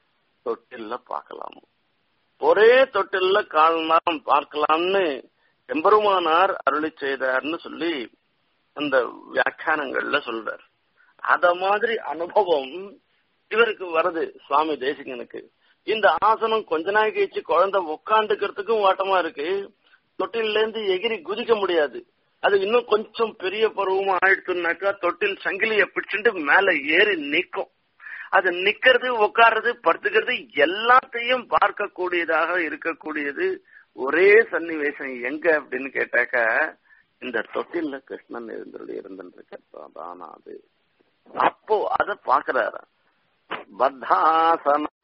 தொட்டில்ல பார்க்கலாம் ஒரே தொட்டில்ல கால் நேரம் பார்க்கலாம்னு எம்பெருமானார் அருளி செய்தார்னு சொல்லி அந்த வியாக்கியானங்கள்ல சொல்றார் அத மாதிரி அனுபவம் இவருக்கு வருது சுவாமி தேசிகனுக்கு இந்த ஆசனம் கொஞ்ச நாள் கழிச்சு குழந்தை உட்காந்துக்கிறதுக்கும் வாட்டமா இருக்கு தொட்டில இருந்து எகிரி குதிக்க முடியாது அது இன்னும் கொஞ்சம் பெரிய பருவமா ஆயிடுச்சுனாக்கா தொட்டில் சங்கிலிய பிடிச்சிட்டு மேல ஏறி நிக்கும் அது நிக்கிறது உட்கார்றது படுத்துக்கிறது எல்லாத்தையும் பார்க்கக்கூடியதாக இருக்கக்கூடியது ஒரே சன்னிவேசம் எங்க அப்படின்னு கேட்டாக்க இந்த தொட்டில்ல கிருஷ்ணன் எழுந்தருளி இருந்திருக்கான் அது அப்போ அத பாக்குறாரு பத்தாசன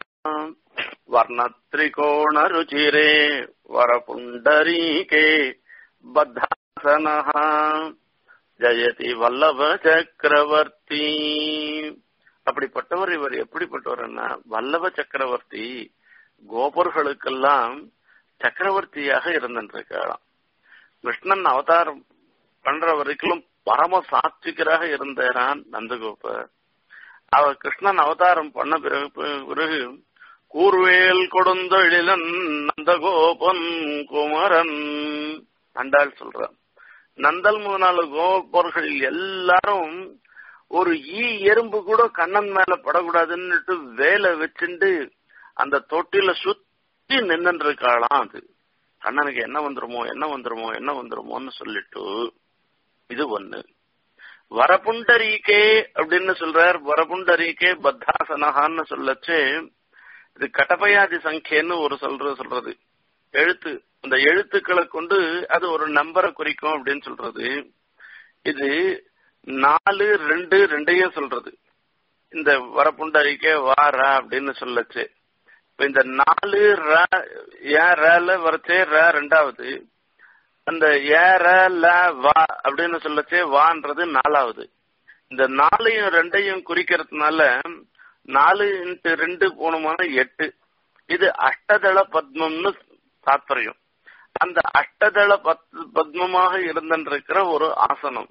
வர்ணத்ரிகோண ருச்சிரே வரபுண்டரீகே பத்தாசன ஜெயதி வல்லப சக்கரவர்த்தி அப்படிப்பட்டவர் இவர் எப்படிப்பட்டவர்னா வல்லப சக்கரவர்த்தி கோபர்களுக்கெல்லாம் சக்கரவர்த்தியாக இருந்திருக்கலாம் கிருஷ்ணன் அவதாரம் பண்ற வரைக்கும் பரம சாத்விகராக இருந்தாரான் நந்தகோபர் அவர் கிருஷ்ணன் அவதாரம் பண்ண பிறகு பிறகு கூர்வேல் கொடுந்தொழிலன் நந்தகோபன் குமரன் அண்டாள் சொல்றான் நந்தல் முதலாள கோபர்கள் எல்லாரும் ஒரு ஈ எறும்பு கூட கண்ணன் மேல படக்கூடாதுன்னுட்டு வேலை வச்சுட்டு அந்த தொட்டில சுத்தி நின்று இருக்காளாம் அது கண்ணனுக்கு என்ன வந்துருமோ என்ன வந்துருமோ என்ன வந்துருமோன்னு சொல்லிட்டு இது ஒண்ணு வரபுண்டரீகே அப்படின்னு சொல்றார் வரபுண்டரீகே பத்தாசனகான்னு சொல்லச்சு இது கடப்பயாதி சங்கேன்னு ஒரு சொல்ற சொல்றது எழுத்து அந்த எழுத்துக்களை கொண்டு அது ஒரு நம்பரை குறிக்கும் அப்படின்னு சொல்றது இது நாலு ரெண்டு ரெண்டையும் சொல்றது இந்த வரப்புண்டரிக்கே வாரா அப்படின்னு சொல்லச்சு இப்ப இந்த நாலு ஏன் ரேல வரச்சே ர ரெண்டாவது அந்த ஏற ல வா அப்படின்னு சொல்லச்சே வான்றது நாலாவது இந்த நாலையும் ரெண்டையும் குறிக்கிறதுனால நாலு இன்ட்டு ரெண்டு போனோமான எட்டு இது அஷ்டதள பத்மம்னு தாத்பரியம் அந்த அஷ்டதள பத்மமாக இருந்திருக்கிற ஒரு ஆசனம்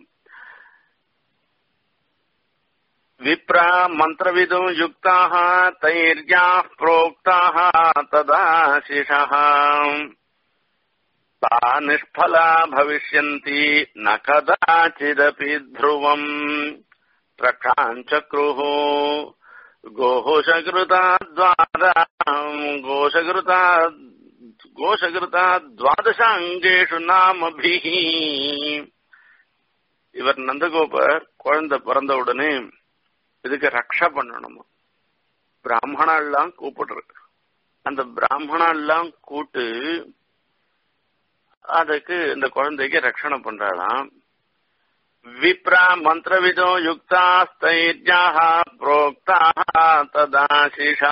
விப்ரா மந்திரவிதும் யுக்தாக தைர்யா புரோக்தாக ததாசிஷः ता निष्फला भविष्यन्ति न कदाचिदपि ध्रुवम् प्रक्षाञ्चक्रुः गोहोशकृताद्वारा गोशकृता கோஷகிருதா துவாதசாங்கேஷு நாமபிஹ இவர் நந்தகோபர் குழந்தை பிறந்த உடனே இதுக்கு ரக்ஷா பண்ணணுமா பிராமணாலாம் கூப்பிடுறது அந்த பிராமணாலாம் கூட்டு அதுக்கு இந்த குழந்தைக்கு ரட்சணை பண்றாளாம் விப்ரா மந்திரவிதோ யுக்தாஸ்தைர்யாக புரோக்தாக ததாசிஷா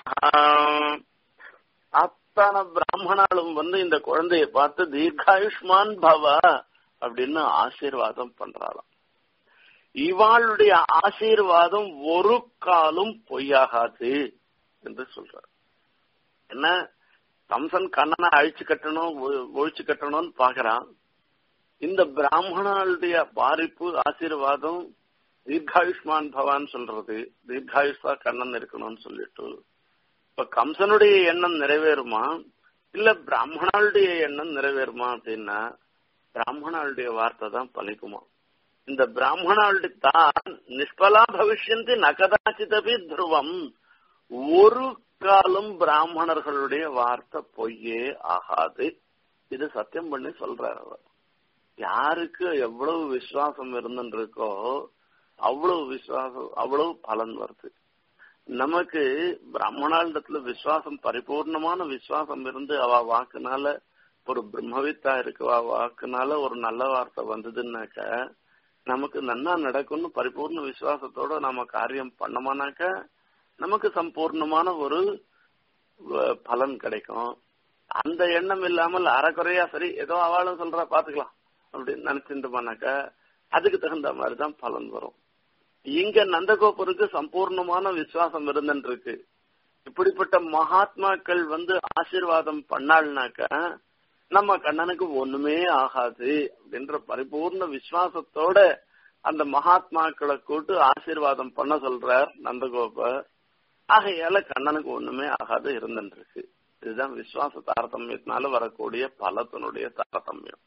அத்தனை பிராமணாலும் வந்து இந்த குழந்தைய பார்த்து தீர்காயுஷ்மான் பவ அப்படின்னு ஆசீர்வாதம் பண்றாளாம் இவாளுடைய ஆசீர்வாதம் ஒரு காலும் பொய்யாகாது என்று சொல்றார் என்ன கம்சன் கண்ணனை அழிச்சு கட்டணும் ஒழிச்சு கட்டணும்னு பாக்குறான் இந்த பிராமணாளுடைய பாரிப்பு ஆசீர்வாதம் தீர்காயுஷ்மான் பவான் சொல்றது தீர்காயுஷ்வா கண்ணன் இருக்கணும்னு சொல்லிட்டு இப்ப கம்சனுடைய எண்ணம் நிறைவேறுமா இல்ல பிராமணாளுடைய எண்ணம் நிறைவேறுமா அப்படின்னா பிராமணாளுடைய வார்த்தை தான் பலிக்குமா இந்த பிராமணாளுடைய தான் நிஷ்பலா பவிஷ்யந்தி நகதாச்சிதபி துருவம் ஒரு காலம் பிராமணர்களுடைய வார்த்தை பொய்யே ஆகாது இது சத்தியம் பண்ணி சொல்றார் அவர் யாருக்கு எவ்வளவு விசுவாசம் இருந்துருக்கோ அவ்வளவு விசுவாசம் அவ்வளவு பலன் வருது நமக்கு பிராமணாண்டத்துல விசுவாசம் பரிபூர்ணமான விசுவாசம் இருந்து அவ வாக்குனால ஒரு பிரம்மவித்தா இருக்கவா வாக்குனால ஒரு நல்ல வார்த்தை வந்ததுன்னாக்க நமக்கு நன்னா நடக்கும்னு பரிபூர்ண விசுவாசத்தோட நாம காரியம் பண்ணோமானாக்க நமக்கு சம்பூர்ணமான ஒரு பலன் கிடைக்கும் அந்த எண்ணம் இல்லாமல் அறக்குறையா சரி ஏதோ அவளும் சொல்றா பாத்துக்கலாம் அப்படின்னு நினைச்சிருந்தோமானாக்க அதுக்கு தகுந்த மாதிரிதான் பலன் வரும் இங்க நந்தகோபருக்கு சம்பூர்ணமான விசுவாசம் இருந்துருக்கு இப்படிப்பட்ட மகாத்மாக்கள் வந்து ஆசீர்வாதம் பண்ணாள்னாக்க நம்ம கண்ணனுக்கு ஒண்ணுமே ஆகாது அப்படின்ற பரிபூர்ண விசுவாசத்தோட அந்த மகாத்மாக்களை கூட்டு ஆசீர்வாதம் பண்ண சொல்றார் நந்தகோபர் ஆகையால கண்ணனுக்கு ஒண்ணுமே ஆகாது இருந்துருக்கு இதுதான் விசுவாச தாரதமியத்தினால வரக்கூடிய பலத்தினுடைய தாரதமியம்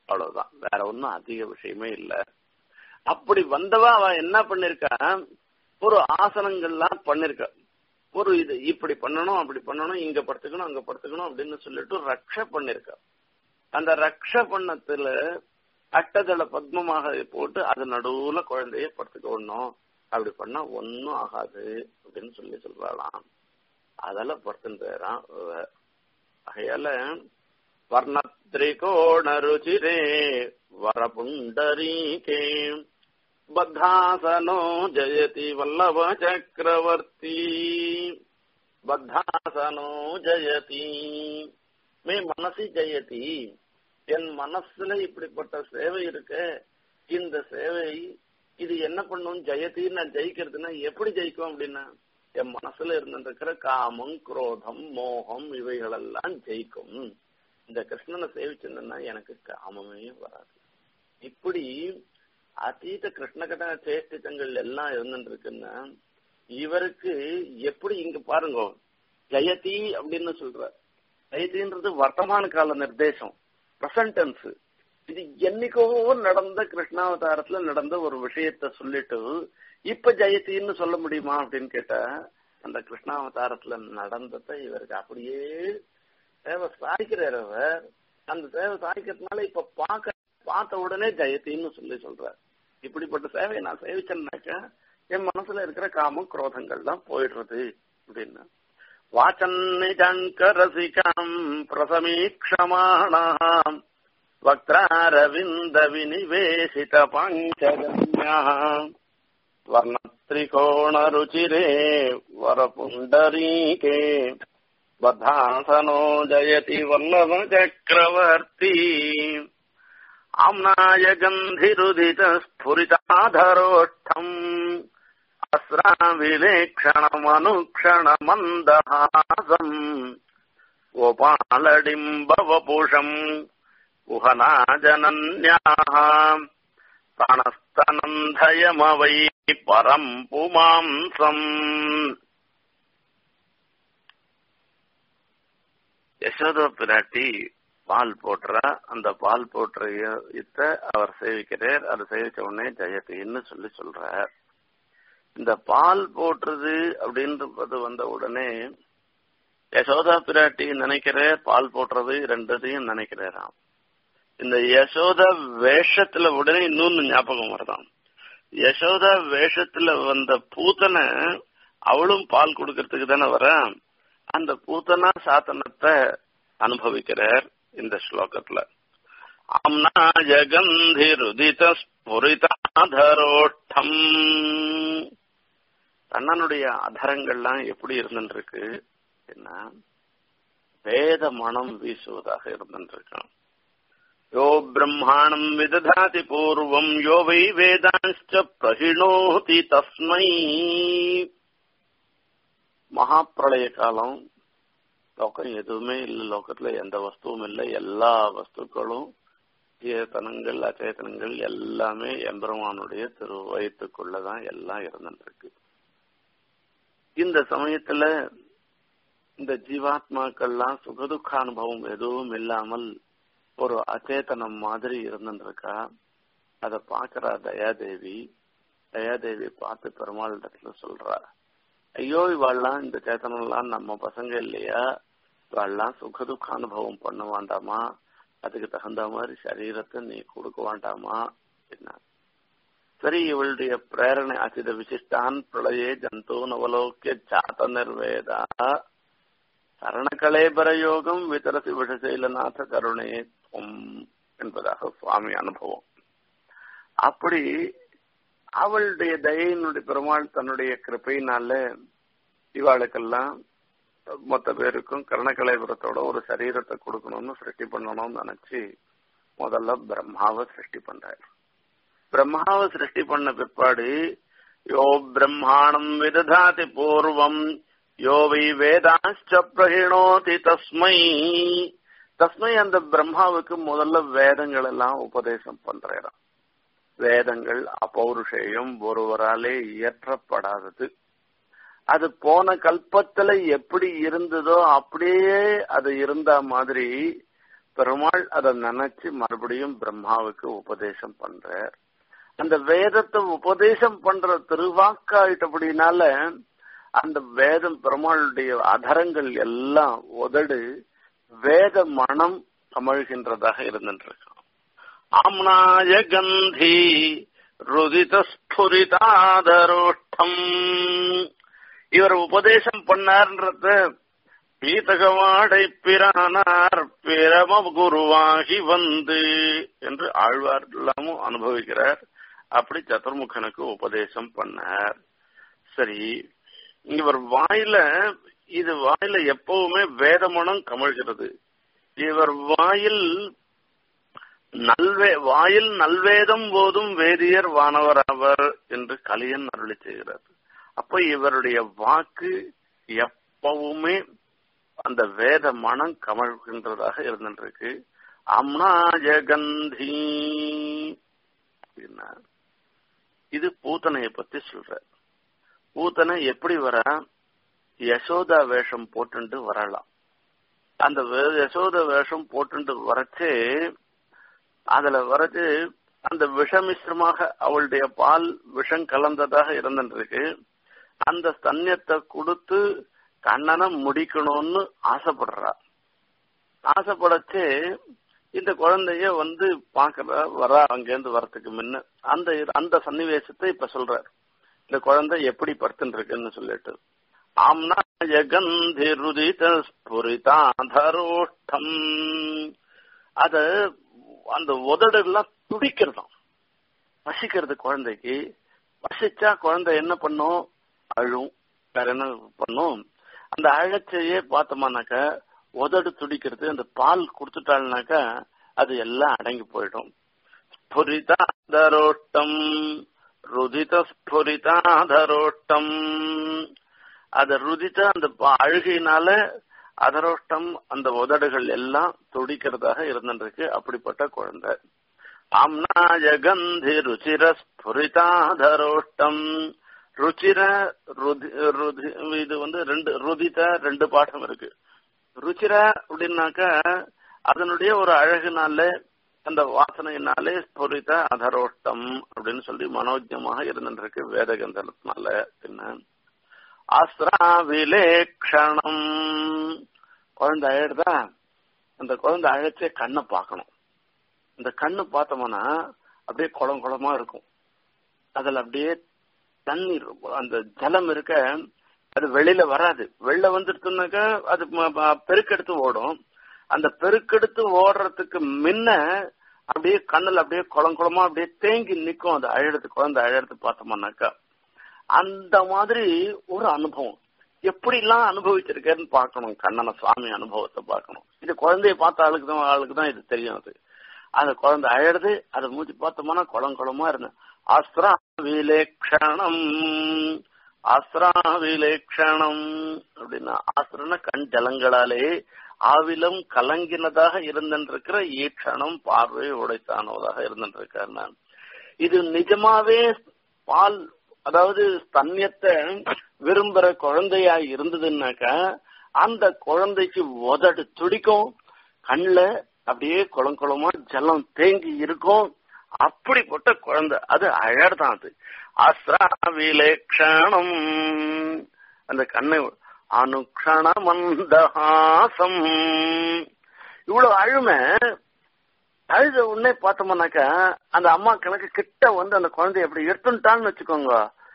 அவ்வளவுதான் வேற ஒன்றும் அதிக விஷயமே இல்லை அப்படி வந்தவா அவ என்ன பண்ணிருக்கா ஒரு ஆசனங்கள்லாம் பண்ணிருக்கா ஒரு இது இப்படி பண்ணணும் அப்படி பண்ணணும் இங்க படுத்துக்கணும் அங்க படுத்துக்கணும் அப்படின்னு சொல்லிட்டு ரக்ஷ பண்ணிருக்கா அந்த ரக்ஷ பண்ணத்துல அட்டதள பத்மமாக போட்டு அது நடுவுல குழந்தைய படுத்துக்க விடணும் அப்படி பண்ணா ஒன்னும் ஆகாது அப்படின்னு சொல்லி சொல்றாளாம் அதெல்லாம் படுத்துறான் ஆகையால வர்ணத்ரிகோண ருச்சிரே வரபுண்டரீகே बद्धासनो जयति वल्लभ चक्रवर्ती பத்தாசனோ ஜெயதி மே மனசி ஜெயதி என் மனசுல இப்படிப்பட்ட சேவை இருக்க இந்த சேவை இது என்ன பண்ணும் ஜெயத்தின்னு நான் ஜெயிக்கிறதுனா எப்படி ஜெயிக்கும் அப்படின்னா என் மனசுல இருந்திருக்கிற காமம் குரோதம் மோகம் இவைகளெல்லாம் ஜெயிக்கும் இந்த கிருஷ்ணனை சேவிச்சிருந்தேன்னா எனக்கு காமமே வராது இப்படி அதீத கிருஷ்ணகட சேஷ்டிதங்கள் எல்லாம் இருந்துருக்குன்னா இவருக்கு எப்படி இங்க பாருங்க ஜெயதி அப்படின்னு சொல்ற ஜெயதின்றது வர்த்தமான கால நிர்தேசம் பிரசன்டென்ஸ் இது என்னைக்கோ நடந்த கிருஷ்ணாவதாரத்துல நடந்த ஒரு விஷயத்த சொல்லிட்டு இப்ப ஜெயத்தின்னு சொல்ல முடியுமா அப்படின்னு கேட்டா அந்த கிருஷ்ணாவதாரத்துல நடந்ததை இவருக்கு அப்படியே தேவை சாய்க்கிறார் அவர் அந்த தேவை சாய்க்கிறதுனால இப்ப பார்க்க பார்த்த உடனே ஜெயத்தின்னு சொல்லி சொல்றார் இப்படிப்பட்ட சேவையை நான் சேவிச்சேன்னாக்கா என் மனசுல இருக்கிற காமம் குரோதங்கள்லாம் போயிடுறது அப்படின்னு வாச்சன் நிஜங்கரசிகம் பிரசமீக்ஷமாணாம் வக்ராரவிந்த வினிவேசித பஞ்சகன்யாம் வர்ணத்ரிகோண ருச்சிரே வரபுண்டரீகே बद्धासनो जयति वल्लभ चक्रवर्ती आम्नाय गन्धिरुदित स्फुरिताधरोष्ठम् अस्राविलेक्षणमनुक्षणमन्दहासम् गोपालडिम्बवपुषम् कुहना जनन्याः प्राणस्तनन्धयमवै परम् पुमांसम् யசோத பிராட்டி பால் போட்டுறா அந்த பால் போட்டுற இத்த அவர் சேவிக்கிறார் அதை சேவிச்ச உடனே ஜெயத்தின்னு சொல்லி சொல்றார் இந்த பால் போட்டுறது அப்படின்றது வந்த உடனே யசோதா பிராட்டி நினைக்கிற பால் போட்டுறது ரெண்டதையும் நினைக்கிறாராம் இந்த யசோதா வேஷத்துல உடனே இன்னொன்னு ஞாபகம் வருதாம் யசோதா வேஷத்துல வந்த பூத்தனை அவளும் பால் கொடுக்கறதுக்கு தானே வர அந்த பூத்தனா சாத்தனத்தை அனுபவிக்கிறார் இந்த ஸ்லோகத்துல ஆம்னா ஜகந்திருதித ஸ்புரிதாதரோட்டம் கண்ணனுடைய அதரங்கள்லாம் எப்படி இருந்துருக்கு என்ன வேத மனம் வீசுவதாக இருந்துருக்கான் யோ பிரம்மாணம் விததாதி பூர்வம் யோ வை வேதாஞ்ச பிரகிணோதி தஸ்மை மகாப்பிரளய காலம் லோகம் எதுவுமே இல்லை லோகத்துல எந்த வஸ்துவும் இல்லை எல்லா வஸ்துக்களும் சேத்தனங்கள் அச்சேதனங்கள் எல்லாமே எம்பெருமானுடைய திரு வயிற்றுக்குள்ளதான் எல்லாம் இருந்துருக்கு இந்த சமயத்துல இந்த ஜீவாத்மாக்கள்லாம் சுகதுக்க அனுபவம் எதுவும் இல்லாமல் ஒரு அச்சேதனம் மாதிரி இருந்துருக்கா அதை பாக்குறா தயாதேவி தயாதேவி பார்த்து பெருமாள் இடத்துல சொல்றா ஐயோ இவாள்லாம் இந்த சேத்தனம்லாம் நம்ம பசங்க இல்லையா இவாள்லாம் சுகதுக்க அனுபவம் பண்ண வேண்டாமா அதுக்கு தகுந்த மாதிரி சரீரத்தை நீ கொடுக்க வேண்டாமா என்ன சரி இவளுடைய பிரேரணை அசித விசிஷ்டான் பிரளயே ஜந்து நவலோக்கிய சாத்த நிர்வேதா சரணகலேபர யோகம் விதரசி விஷசைலநாத கருணே துவம் என்பதாக சுவாமி அனுபவம் அப்படி அவளுடைய தயையினுடைய பெருமாள் தன்னுடைய கிருப்பையினால இவாளுக்கெல்லாம் மொத்த பேருக்கும் கர்ணகலைபுரத்தோட ஒரு சரீரத்தை கொடுக்கணும்னு சிருஷ்டி பண்ணணும்னு நினைச்சு முதல்ல பிரம்மாவை சிருஷ்டி பண்றாரு பிரம்மாவை சிருஷ்டி பண்ண பிற்பாடு யோ பிரம்மாணம் விததாதி பூர்வம் யோ வை வேதாச்ச பிரகிணோதி தஸ்மை தஸ்மை அந்த பிரம்மாவுக்கு முதல்ல வேதங்கள் எல்லாம் உபதேசம் பண்றாராம் வேதங்கள் அப்பௌருஷேயம் ஒருவராலே இயற்றப்படாதது அது போன கல்பத்துல எப்படி இருந்ததோ அப்படியே அது இருந்த மாதிரி பெருமாள் அதை நினைச்சு மறுபடியும் பிரம்மாவுக்கு உபதேசம் பண்றார் அந்த வேதத்தை உபதேசம் பண்ற திருவாக்காயிட்டபடினால அந்த வேதம் பெருமாளுடைய அதரங்கள் எல்லாம் உதடு வேத மனம் கமழ்கின்றதாக இருந்துட்டு ஆம்னாய கந்தி ருதித ஸ்புரிதாதரோஷ்டம் இவர் உபதேசம் பண்ணார்ன்றத பீதகவாடை பிரானார் பிரம குருவாகி வந்து என்று ஆழ்வார் எல்லாமும் அனுபவிக்கிறார் அப்படி சதுர்முகனுக்கு உபதேசம் பண்ணார் சரி இவர் வாயில இது வாயில எப்பவுமே வேதமனம் கமழ்கிறது இவர் வாயில் நல்வே வாயில் நல்வேதம் போதும் வேதியர் வானவர் அவர் என்று கலியன் அருளி செய்கிறார் அப்ப இவருடைய வாக்கு எப்பவுமே அந்த வேத மனம் கமழ்கின்றதாக இருந்துருக்கு அம்னாஜகந்தி இது பூத்தனையை பத்தி சொல்ற பூத்தனை எப்படி வர யசோதா வேஷம் போட்டுண்டு வரலாம் அந்த யசோதா வேஷம் போட்டுண்டு வரச்சே அதுல வரச்சு அந்த விஷமிஸ்ரமாக அவளுடைய பால் விஷம் கலந்ததாக இருந்துருக்கு அந்த ஸ்தன்யத்தை கொடுத்து கண்ணனை முடிக்கணும்னு ஆசைப்படுறா ஆசைப்படச்சு இந்த குழந்தைய வந்து பாக்குற வரா அங்கேருந்து வரத்துக்கு முன்ன அந்த அந்த சன்னிவேசத்தை இப்ப சொல்றார் இந்த குழந்தை எப்படி படுத்துட்டு இருக்குன்னு சொல்லிட்டு ஆம்னா ஜகந்தி ருதித ஸ்புரிதாதரோஷ்டம் அத அந்த உதடு எல்லாம் துடிக்கிறதாம் பசிக்கிறது குழந்தைக்கு பசிச்சா குழந்தை என்ன பண்ணும் அழும் வேற என்ன பண்ணும் அந்த அழச்சையே பார்த்தோம்னாக்கா உதடு துடிக்கிறது அந்த பால் கொடுத்துட்டாள்னாக்கா அது எல்லாம் அடங்கி போயிடும் ஸ்புரிதாதரோட்டம் ருதித ஸ்புரிதாதரோட்டம் அத ருதித்த அந்த அழுகையினால அதரோஷ்டம் அந்த உதடுகள் எல்லாம் துடிக்கிறதாக இருந்துருக்கு அப்படிப்பட்ட குழந்தை ஆம்னா ஜகந்தி ருச்சிர ஸ்புரிதாதரோஷ்டம் ருச்சிர ருதி ருதி இது வந்து ரெண்டு ருதித ரெண்டு பாடம் இருக்கு ருச்சிர அப்படின்னாக்கா அதனுடைய ஒரு அழகுனால அந்த வாசனையினாலே ஸ்புரித அதரோஷ்டம் அப்படின்னு சொல்லி மனோஜமாக இருந்துருக்கு வேதகந்தனத்தினால என்ன ஆஸ்திராவிலேக்ஷணம் குழந்தை அழகுதா அந்த குழந்தை அழைச்சே கண்ணை பார்க்கணும் இந்த கண்ணு பார்த்தோம்னா அப்படியே குளம் குளமா இருக்கும் அதுல அப்படியே தண்ணீர் அந்த ஜலம் இருக்க அது வெளியில வராது வெளில வந்துருச்சுனாக்கா அது பெருக்கெடுத்து ஓடும் அந்த பெருக்கெடுத்து ஓடுறதுக்கு முன்ன அப்படியே கண்ணுல அப்படியே குளம் குளமா அப்படியே தேங்கி நிக்கும் அது அழறது குழந்தை அழறது பார்த்தோம்னாக்கா அந்த மாதிரி ஒரு அனுபவம் எப்படி எல்லாம் அனுபவிச்சிருக்கேன்னு பார்க்கணும் கண்ணன சுவாமி அனுபவத்தை பார்க்கணும் இது குழந்தைய பார்த்த ஆளுக்கு தான் ஆளுக்கு தான் இது தெரியும் அது அந்த குழந்தை அழறது அதை மூச்சு பார்த்தோம்னா குளம் குளமா இருந்தேன் ஆஸ்திரா விலேக்ஷணம் ஆஸ்திரா விலேக்ஷணம் அப்படின்னா ஆஸ்திரன கண் ஜலங்களாலே ஆவிலும் கலங்கினதாக இருந்திருக்கிற ஈக்ஷணம் பார்வை உடைத்தானதாக இருந்திருக்கார் நான் இது நிஜமாவே பால் அதாவது ஸ்தன்யத்தை விரும்புற குழந்தையா இருந்ததுன்னாக்கா அந்த குழந்தைக்கு உதடு துடிக்கும் கண்ணுல அப்படியே குளம் குளமா ஜலம் தேங்கி இருக்கும் அப்படிப்பட்ட குழந்தை அது அழற்தான் அது அஸ்ராவிலேக்ஷணம் அந்த கண்ணை அனுக்ஷண மந்தஹாசம் இவ்வளவு அழுமை அழுத உடனே பார்த்தோம்னாக்கா அந்த அம்மா கணக்கு கிட்ட வந்து அந்த குழந்தைய அப்படி எடுத்துட்டான்னு வச்சுக்கோங்க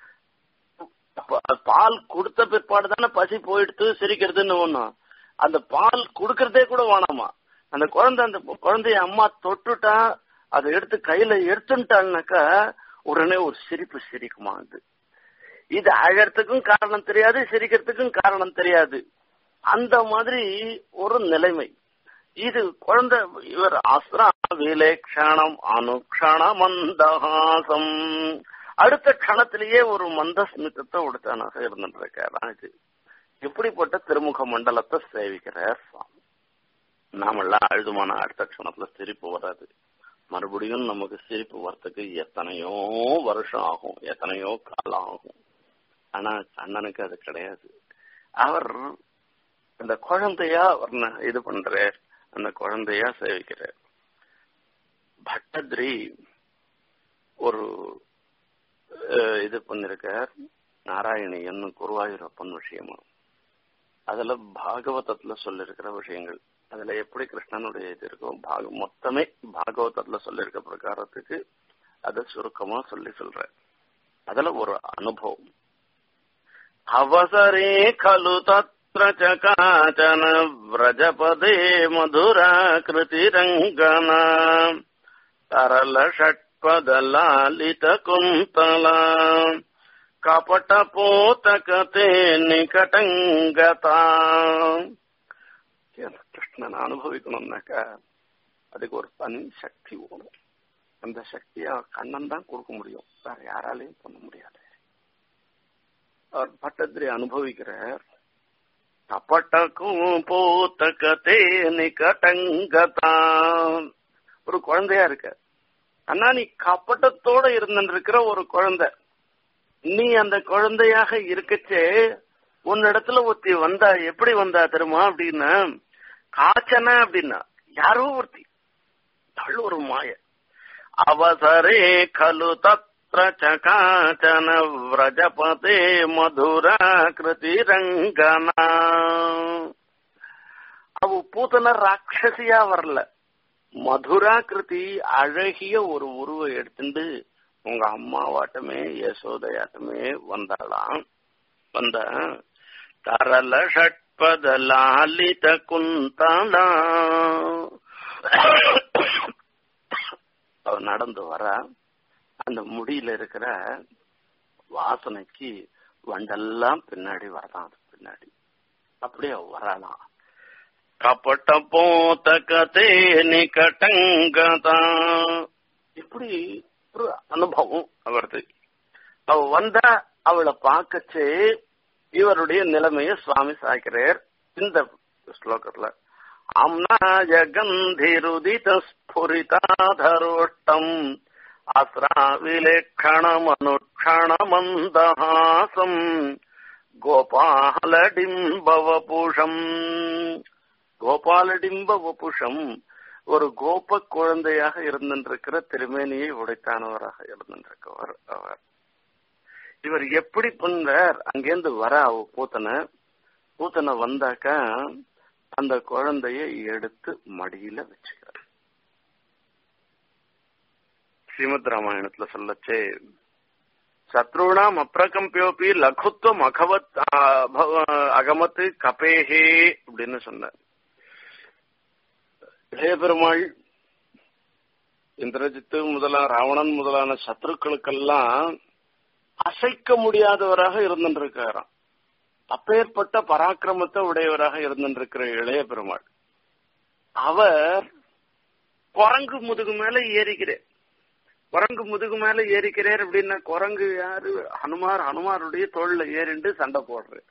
பால் கொடுத்த பிற்பாடு தானே பசி போயிடுத்து சிரிக்கிறதுன்னு ஒண்ணும் அந்த பால் கொடுக்கறதே கூட வேணாமா அந்த குழந்தை அந்த குழந்தைய அம்மா தொட்டுட்டா அதை எடுத்து கையில எடுத்துட்டாள்னாக்கா உடனே ஒரு சிரிப்பு சிரிக்குமா அது இது அழறதுக்கும் காரணம் தெரியாது சிரிக்கிறதுக்கும் காரணம் தெரியாது அந்த மாதிரி ஒரு நிலைமை இது குழந்தை இவர் அஸ்ரா விலேக்ஷணம் அனுக்ஷண மந்தஹாசம் அடுத்த க்ஷணத்திலேயே ஒரு மந்தஸ்மிதத்தை உடுத்தானாக இருந்துருக்காராம் இது இப்படிப்பட்ட திருமுக மண்டலத்தை சேவிக்கிறார் சுவாமி நாமெல்லாம் அழுதுமான அடுத்த க்ஷணத்துல சிரிப்பு வராது மறுபடியும் நமக்கு சிரிப்பு வரத்துக்கு எத்தனையோ வருஷம் ஆகும் எத்தனையோ காலம் ஆகும் ஆனா கண்ணனுக்கு அது கிடையாது அவர் அந்த குழந்தையா அவர் இது பண்றார் அந்த குழந்தையா சேவிக்கிறார் பட்டத்ரி ஒரு இது பண்ணிருக்கார் நாராயணியன் குருவாயூரப்பன் விஷயமா அதுல பாகவதத்துல சொல்லிருக்கிற விஷயங்கள் அதுல எப்படி கிருஷ்ணனுடைய இது இருக்கோ பாக மொத்தமே பாகவதத்துல சொல்லிருக்க பிரகாரத்துக்கு அத சுருக்கமா சொல்லி சொல்ற அதுல ஒரு அனுபவம் அவசரே கலு தத்ர காச்சன விரஜபதே மதுரா கிருதிரங்கனா தரல ஷட்பதலாலித குந்தலா கபட போத்தகத்தே நிகடங்கதா கிருஷ்ணன் அனுபவிக்கணும்னாக்கா அதுக்கு ஒரு தனி சக்தி ஓடும் அந்த சக்தியை கண்ணன் தான் கொடுக்க முடியும் வேற யாராலையும் பண்ண முடியாது அவர் பட்டத்திரி அனுபவிக்கிறார் கபட்டக்கும் போத்தகத்தே நிகடங்கதா ஒரு குழந்தையா இருக்க அண்ணா நீ கப்பட்டத்தோட இருந்திருக்கிற ஒரு குழந்தை நீ அந்த குழந்தையாக இருக்கச்சே உன்னிடத்துல ஒருத்தி வந்தா எப்படி வந்தா தெரியுமா அப்படின்னா காச்சனா அப்படின்னா யாரோ ஒருத்தி தள்ளு ஒரு மாய அவசரே கலு தத்ர சகாச்சன விரஜபதே மதுரா கிருதி ரங்கனா அவ பூத்தன ராட்சசியா வரல மதுரா கிருதி அழகிய ஒரு உருவை எடுத்துட்டு உங்க அம்மாவாட்டமே யசோதையாட்டமே வந்தாளாம் வந்த தரல ஷட்பத லாலித குந்தாளா அவ நடந்து வர அந்த முடியில இருக்கிற வாசனைக்கு வண்டெல்லாம் பின்னாடி வரலாம் அது பின்னாடி அப்படியே வராலாம் கப்பட்ட போத்த கதே நிகட்டங்கதா இப்படி ஒரு அனுபவம் அவரது அவ வந்தா அவளை பார்க்கச்சே இவருடைய நிலைமைய சுவாமி சாய்க்கிறார் இந்த ஸ்லோகத்துல அம்னாய கந்திருதித ஸ்புரிதாதரோஷ்டம் அஸ்ராவிலேக்ஷணமனுக்ஷணமந்தஹாசம் கோபாலடிம்பவபுஷம் கோபாலடிம்ப வபுஷம் ஒரு கோப குழந்தையாக இருந்திருக்கிற திருமேனியை உடைத்தானவராக இருந்திருக்கவர் அவர் இவர் எப்படி பண்றார் அங்கேருந்து வர அவ பூத்தனை பூத்தனை வந்தாக்கா அந்த குழந்தைய எடுத்து மடியில வச்சுக்கிறார் ஸ்ரீமத் ராமாயணத்துல சொல்லச்சே சத்ருணாம் அப்பிரகம்பியோபி லகுத்துவம் அகவத் அகமத்து கபேஹே அப்படின்னு சொன்னார் இளைய பெருமாள் இந்திரஜித்து முதலான ராவணன் முதலான சத்ருக்களுக்கெல்லாம் அசைக்க முடியாதவராக இருந்திருக்காராம் அப்பேற்பட்ட பராக்கிரமத்தை உடையவராக இருந்திருக்கிற இளைய பெருமாள் அவர் குரங்கு முதுகு மேல ஏறிக்கிறேன் குரங்கு முதுகு மேல ஏறிக்கிறார் அப்படின்னா குரங்கு யாரு ஹனுமார் ஹனுமாருடைய தோல்ல ஏறிண்டு சண்டை போடுறாரு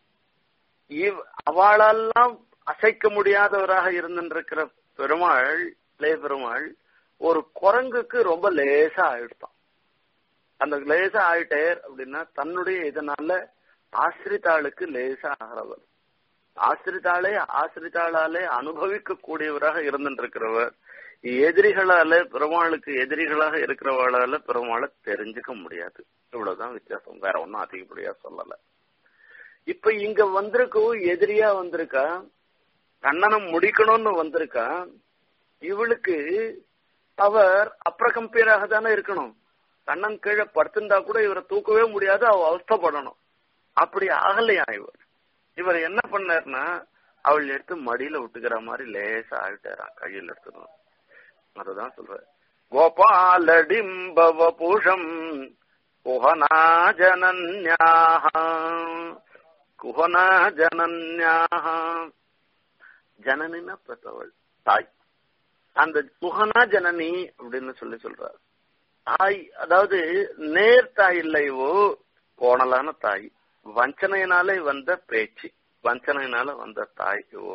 அவளெல்லாம் அசைக்க முடியாதவராக இருந்திருக்கிற பெருமாள் இளைய பெருமாள் ஒரு குரங்குக்கு ரொம்ப லேசா ஆயிடுதான் அந்த லேசா ஆயிட்டேர் அப்படின்னா தன்னுடைய இதனால ஆசிரித்தாளுக்கு லேசா ஆகிறவர் ஆசிரித்தாளே ஆசிரித்தாளாலே அனுபவிக்க கூடியவராக இருந்திருக்கிறவர் எதிரிகளால பெருமாளுக்கு எதிரிகளாக இருக்கிறவளால பெருமாளை தெரிஞ்சுக்க முடியாது இவ்வளவுதான் வித்தியாசம் வேற ஒன்னும் அதிகப்படியா சொல்லல இப்ப இங்க வந்திருக்கவும் எதிரியா வந்திருக்கா கண்ணனை முடிக்கணும்னு வந்திருக்கா இவளுக்கு அவர் அப்ரகம்பியராக தானே இருக்கணும் கண்ணன் கீழே படுத்திருந்தா கூட இவரை தூக்கவே முடியாது அவ அவஸ்தப்படணும் அப்படி ஆகலையா இவர் இவர் என்ன பண்ணாருன்னா அவள் எடுத்து மடியில விட்டுக்கிற மாதிரி லேசா ஆகிட்டாராம் கையில் எடுத்துக்கணும் அதுதான் சொல்ற கோபாலடிம்பவ புஷம் குஹனா ஜனன்யாக குஹனா ஜனன்யாக ஜனனின்னா பெற்றவள் தாய் அந்த குஹனா ஜனனி அப்படின்னு சொல்லி சொல்றார் தாய் அதாவது நேர் தாய் இல்லையோ கோணலான தாய் வஞ்சனையினாலே வந்த பேச்சு வஞ்சனையினால வந்த தாய்வோ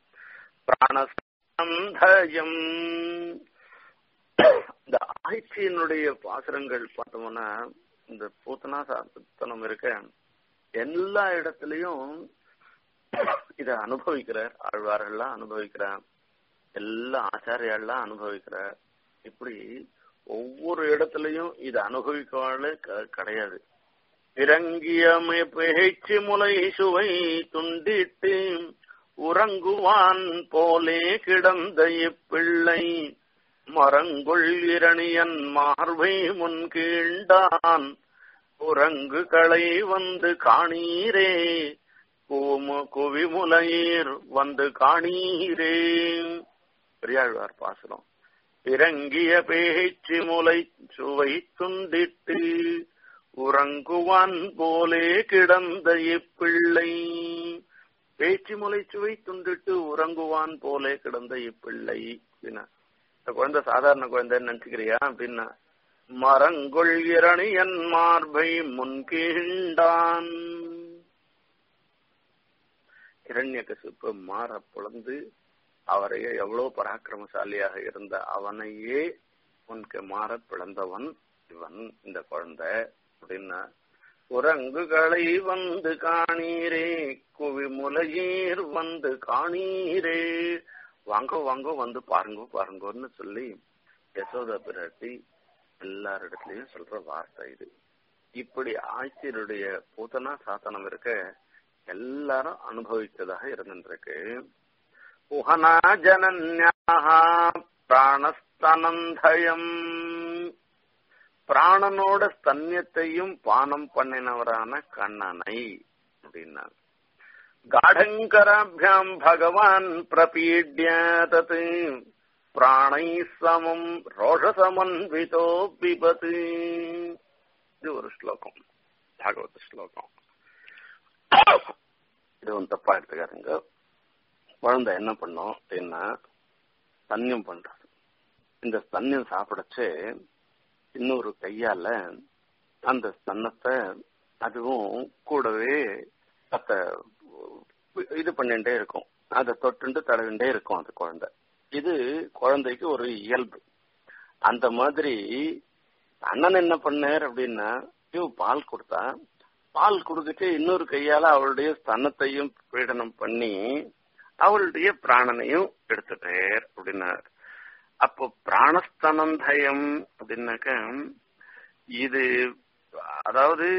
பிராணசந்தயம் இந்த ஆய்ச்சியினுடைய பாசுரங்கள் பார்த்தோம்னா இந்த பூத்தனா சாத்தனம் இருக்க எல்லா இடத்துலயும் இத அனுபவிக்கிறார் ஆழ்வார்கள்லாம் அனுபவிக்கிறார் எல்லா ஆச்சாரியாலாம் அனுபவிக்கிற இப்படி ஒவ்வொரு இடத்துலயும் இது அனுபவிக்கவாளே கிடையாது இறங்கியமை பேச்சு முலை சுவை துண்டிட்டு உறங்குவான் போலே கிடந்த இப்பிள்ளை மரங்குள் இரணியன் மார்பை முன் கீண்டான் உறங்கு களை வந்து காணீரே கூமு குவிமுலையீர் வந்து காணீரே பெரியாழ்வார் பாசனம் இறங்கிய பேச்சு முலை சுவை துண்டிட்டு உறங்குவான் போலே கிடந்த இப்பிள்ளை பேச்சு முலை சுவை துண்டிட்டு உறங்குவான் போலே கிடந்த இப்பிள்ளை அப்படின்னா இந்த குழந்தை சாதாரண குழந்தைன்னு நினைச்சுக்கிறியா அப்படின்னா மரங்கொள் இரணியன் மார்பை முன்கீண்டான் இரண்ய கசிப்பு மாற புலந்து அவரையே எவ்வளவு பராக்கிரமசாலியாக இருந்த அவனையே உனக்கு மாற பிளந்தவன் இவன் இந்த குழந்தை அப்படின்னா உறங்குகளை வந்து காணீரே குவிமுலையீர் வந்து காணீரே வாங்க வாங்க வந்து பாருங்க பாருங்கன்னு சொல்லி யசோதா பிராட்டி எல்லாரிடத்துலயும் சொல்ற வார்த்தை இது இப்படி ஆட்சியருடைய பூதனா சாத்தனம் இருக்க எல்லாரும் அனுபவித்ததாக இருந்திருக்கு உஹனா ஜனன்யாக பிராணஸ்தனந்தயம் பிராணனோட ஸ்தன்யத்தையும் பானம் பண்ணினவரான கண்ணனை அப்படின்னா காடங்கராபியாம் பகவான் பிரபீட்ய தத் பிராணை சமம் ரோஷசமன்விதோ பிபத் இது ஒரு ஸ்லோகம் பாகவத ஸ்லோகம் இது ஒன்று தப்பா எடுத்துக்காருங்க குழந்தை என்ன பண்ணும் அப்படின்னா ஸ்தன்யம் பண்றது இந்த ஸ்தன்யம் சாப்பிடச்சு இன்னொரு கையால அந்த ஸ்தன்னத்தை அதுவும் கூடவே அத்த இது பண்ணிட்டே இருக்கும் அதை தொட்டுண்டு தடவிண்டே இருக்கும் அந்த குழந்தை இது குழந்தைக்கு ஒரு இயல்பு அந்த மாதிரி அண்ணன் என்ன பண்ணார் அப்படின்னா இவ பால் கொடுத்தா பால் கொடுத்துட்டு இன்னொரு கையால அவளுடைய ஸ்தனத்தையும் பீடனம் பண்ணி அவளுடைய பிராணனையும் எடுத்துட்டார் அப்படின்னார் அப்போ பிராணஸ்தனந்தயம் அப்படின்னாக்க இது அதாவது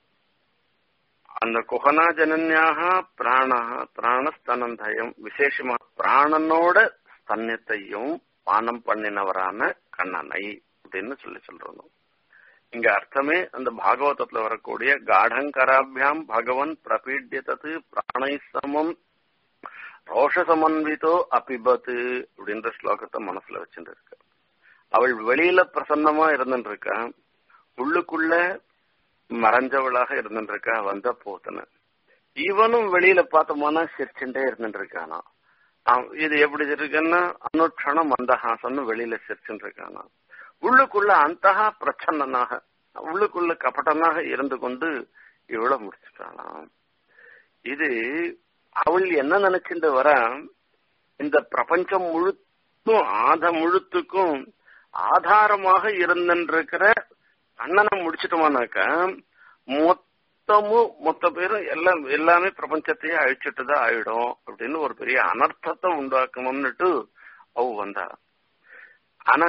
அந்த குஹனா ஜனன்யாக பிராண பிராணஸ்தனந்தயம் விசேஷமா பிராணனோட ஸ்தன்யத்தையும் பானம் பண்ணினவரான கண்ணனை அப்படின்னு சொல்லி சொல்றோம் இங்க அர்த்தமே அந்த பாகவதத்துல வரக்கூடிய காடங்கராபியாம் பகவன் பிரபீட்யதது பிராணை சமம் ரோஷ சமன்விதோ அபிபத்து அப்படின்ற ஸ்லோகத்தை மனசுல வச்சுட்டு இருக்க அவள் வெளியில பிரசன்னமா இருந்துட்டு இருக்கா உள்ளுக்குள்ள மறைஞ்சவளாக இருந்துட்டு இருக்கா வந்த போத்தன இவனும் வெளியில பார்த்தோம்னா சிரிச்சுட்டே இருந்துட்டு இருக்கானா இது எப்படி இருக்குன்னா அனுட்சணம் மந்தஹாசன்னு வெளியில சிரிச்சுட்டு இருக்கானா உள்ளுக்குள்ள அந்தகா பிரச்சன்னனாக உள்ளுக்குள்ள கபட்டனாக இருந்து கொண்டு இவ்வளவு முடிச்சுட்டானாம் இது அவள் என்ன நினைச்சுட்டு வர இந்த பிரபஞ்சம் முழுத்தும் ஆத முழுத்துக்கும் ஆதாரமாக இருந்திருக்கிற அண்ணனை முடிச்சிட்டோமானாக்கா மொத்தமும் மொத்த பேரும் எல்லாம் எல்லாமே பிரபஞ்சத்தையே அழிச்சிட்டு தான் ஆயிடும் அப்படின்னு ஒரு பெரிய அனர்த்தத்தை உண்டாக்கணும்னுட்டு அவ வந்தா ஆனா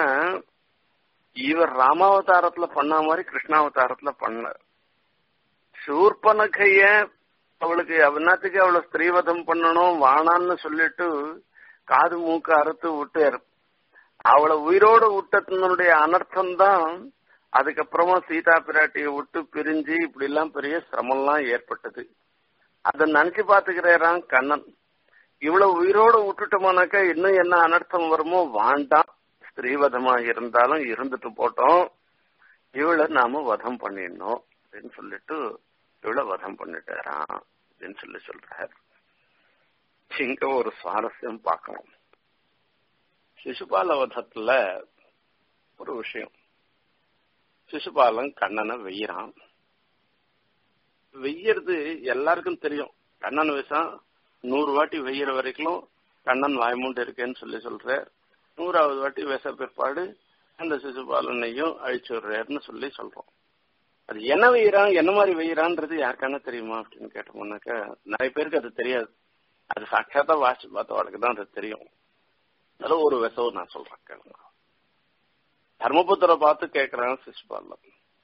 இவர் ராமாவதாரத்துல பண்ண மாதிரி கிருஷ்ணாவதாரத்துல பண்ண சூர்பனகைய அவளுக்கு என்னத்துக்கு அவளை ஸ்திரீவதம் பண்ணணும் வானான்னு சொல்லிட்டு காது மூக்கு அறுத்து விட்டு அவளை உயிரோடு விட்டத்தினுடைய அனர்த்தம் தான் அதுக்கப்புறமா சீதா பிராட்டியை விட்டு பிரிஞ்சு இப்படி எல்லாம் பெரிய சிரமம்லாம் ஏற்பட்டது அதை நினைச்சு பாத்துக்கிறாராம் கண்ணன் இவ்வளவு உயிரோடு விட்டுட்டோமானாக்கா இன்னும் என்ன அனர்த்தம் வருமோ வாண்டாம் ஸ்திரீவதமா இருந்தாலும் இருந்துட்டு போட்டோம் இவளை நாம வதம் பண்ணிடணும் அப்படின்னு சொல்லிட்டு இவளை வதம் பண்ணிட்டாராம் அப்படின்னு சொல்லி சொல்றார் இங்க ஒரு சுவாரஸ்யம் பார்க்கணும் சிசுபால வதத்துல ஒரு விஷயம் சிசுபாலன் கண்ணனை வெய்யறான் வெய்யறது எல்லாருக்கும் தெரியும் கண்ணன் விஷம் நூறு வாட்டி வெய்யற வரைக்கும் கண்ணன் வாய்மூண்டு இருக்கேன்னு சொல்லி சொல்ற நூறாவது வாட்டி விஷ பிற்பாடு அந்த சிசுபாலனையும் அழிச்சு விடுறாருன்னு சொல்லி சொல்றோம் அது என்ன வெய்யறான் என்ன மாதிரி வெய்யறான்றது யாருக்கான தெரியுமா அப்படின்னு கேட்டோம்னாக்கா நிறைய பேருக்கு அது தெரியாது அது சாட்சாத்தா வாசிச்சு பார்த்தவளுக்கு தான் அது தெரியும் அதுல ஒரு விசவு நான் சொல்றேன் கேளுங்க தர்மபுத்திர பார்த்து கேக்குறான் சிசுபாலம்